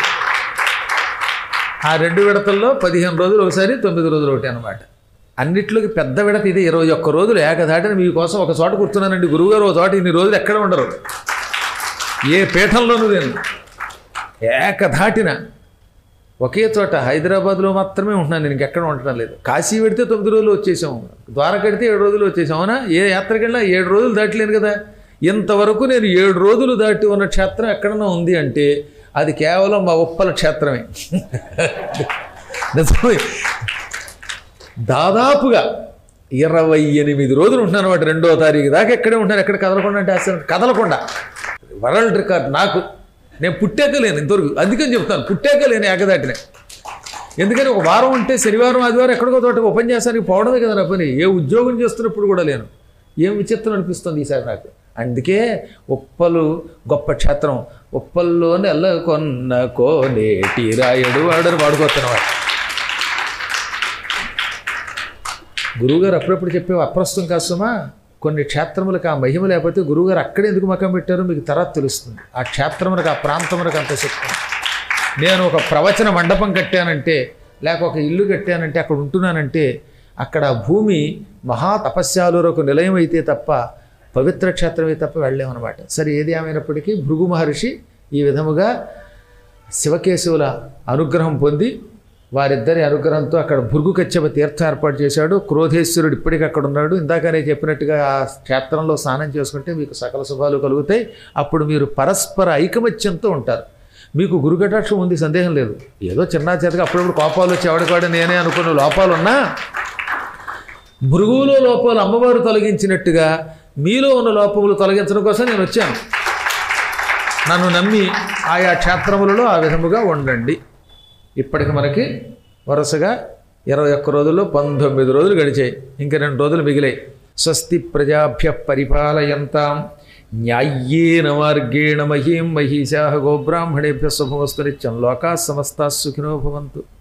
S1: ఆ రెండు విడతల్లో పదిహేను రోజులు ఒకసారి తొమ్మిది రోజులు ఒకటి అనమాట అన్నిట్లోకి పెద్ద విడత ఇది ఇరవై ఒక్క రోజులు ఏకధాటిన మీకోసం ఒక చోట కూర్చున్నానండి గురువుగారు ఒక చోట ఇన్ని రోజులు ఎక్కడ ఉండరు ఏ పీఠంలోనూ నేను ఏకధాటిన ఒకే చోట హైదరాబాద్లో మాత్రమే ఉంటున్నాను నేను ఇంకెక్కడ ఉండటం లేదు కాశీ పెడితే తొమ్మిది రోజులు వచ్చేసాం ద్వారక పెడితే ఏడు రోజులు వచ్చేసాం అవునా ఏ యాత్రకి వెళ్ళినా ఏడు రోజులు దాటలేను కదా ఇంతవరకు నేను ఏడు రోజులు దాటి ఉన్న క్షేత్రం ఎక్కడన్నా ఉంది అంటే అది కేవలం మా ఉప్పల క్షేత్రమే నిజమే. దాదాపుగా ఇరవై ఎనిమిది రోజులు ఉంటున్నాను అనమాట రెండో తారీఖు దాకా ఎక్కడే ఉంటున్నాను ఎక్కడ కదలకుండా అంటే అసలు కదలకుండా వరల్డ్ రికార్డ్ నాకు నేను పుట్టాక లేను ఇంతవరకు అందుకని చెప్తాను పుట్టాక లేను ఏకదాటినే ఎందుకని ఒక వారం ఉంటే శనివారం ఆదివారం ఎక్కడికో తోట ఉపన్యాసానికి పోవడమే కదా నా పని ఏ ఉద్యోగం చేస్తున్నప్పుడు కూడా లేను ఏం విచిత్రం అనిపిస్తుంది ఈసారి నాకు అందుకే ఉప్పలు గొప్ప క్షేత్రం ఉప్పల్లో నెలకొన్న కోనేటి రాయడు వాడని వాడుకోతున్నవాడు గురువుగారు అప్పుడప్పుడు చెప్పే అప్రస్తుతం కాసుమా కొన్ని క్షేత్రములకు ఆ మహిమ లేకపోతే గురువుగారు అక్కడే ఎందుకు మకం పెట్టారో మీకు తర్వాత తెలుస్తుంది ఆ క్షేత్రములకు ఆ ప్రాంతములకు అంత శక్తి ఉంది. నేను ఒక ప్రవచన మండపం కట్టానంటే లేక ఒక ఇల్లు కట్టానంటే అక్కడ ఉంటున్నానంటే అక్కడ ఆ భూమి మహా తపస్యాలురకు నిలయం అయితే తప్ప పవిత్ర క్షేత్రమే తప్ప వెళ్ళలేమన్నమాట సరే ఏది ఏమైనప్పటికీ భృగు మహర్షి ఈ విధముగా శివకేశవుల అనుగ్రహం పొంది వారిద్దరి అనుగ్రహంతో అక్కడ భృగు కచ్చప తీర్థం ఏర్పాటు చేశాడు క్రోధేశ్వరుడు ఇప్పటికీ అక్కడ ఉన్నాడు ఇందాకనే చెప్పినట్టుగా ఆ క్షేత్రంలో స్నానం చేసుకుంటే మీకు సకల శుభాలు కలుగుతాయి అప్పుడు మీరు పరస్పర ఐకమత్యంతో ఉంటారు మీకు గురుకటాక్షం ఉంది సందేహం లేదు ఏదో చిన్న చేతగా అప్పుడప్పుడు కోపాలు వచ్చి ఎవడికాడు నేనే అనుకున్న లోపాలున్నా భృగువులో లోపాలు అమ్మవారు తొలగించినట్టుగా మీలో ఉన్న లోపములు తొలగించడం కోసం నేను వచ్చాను నన్ను నమ్మి ఆయా క్షేత్రములలో ఆ విధముగా ఉండండి ఇప్పటికి మనకి వరుసగా ఇరవై ఒక్క రోజుల్లో పంతొమ్మిది రోజులు గడిచాయి ఇంకా రెండు రోజులు మిగిలాయి స్వస్తి ప్రజాభ్య పరిపాలయంతాం న్యాయ్యేన మార్గేణ మహీం మహిషా గోబ్రాహ్మణేభ్య శుభమస్తు నిత్యం లోకా సమస్తా సుఖినో భవంతు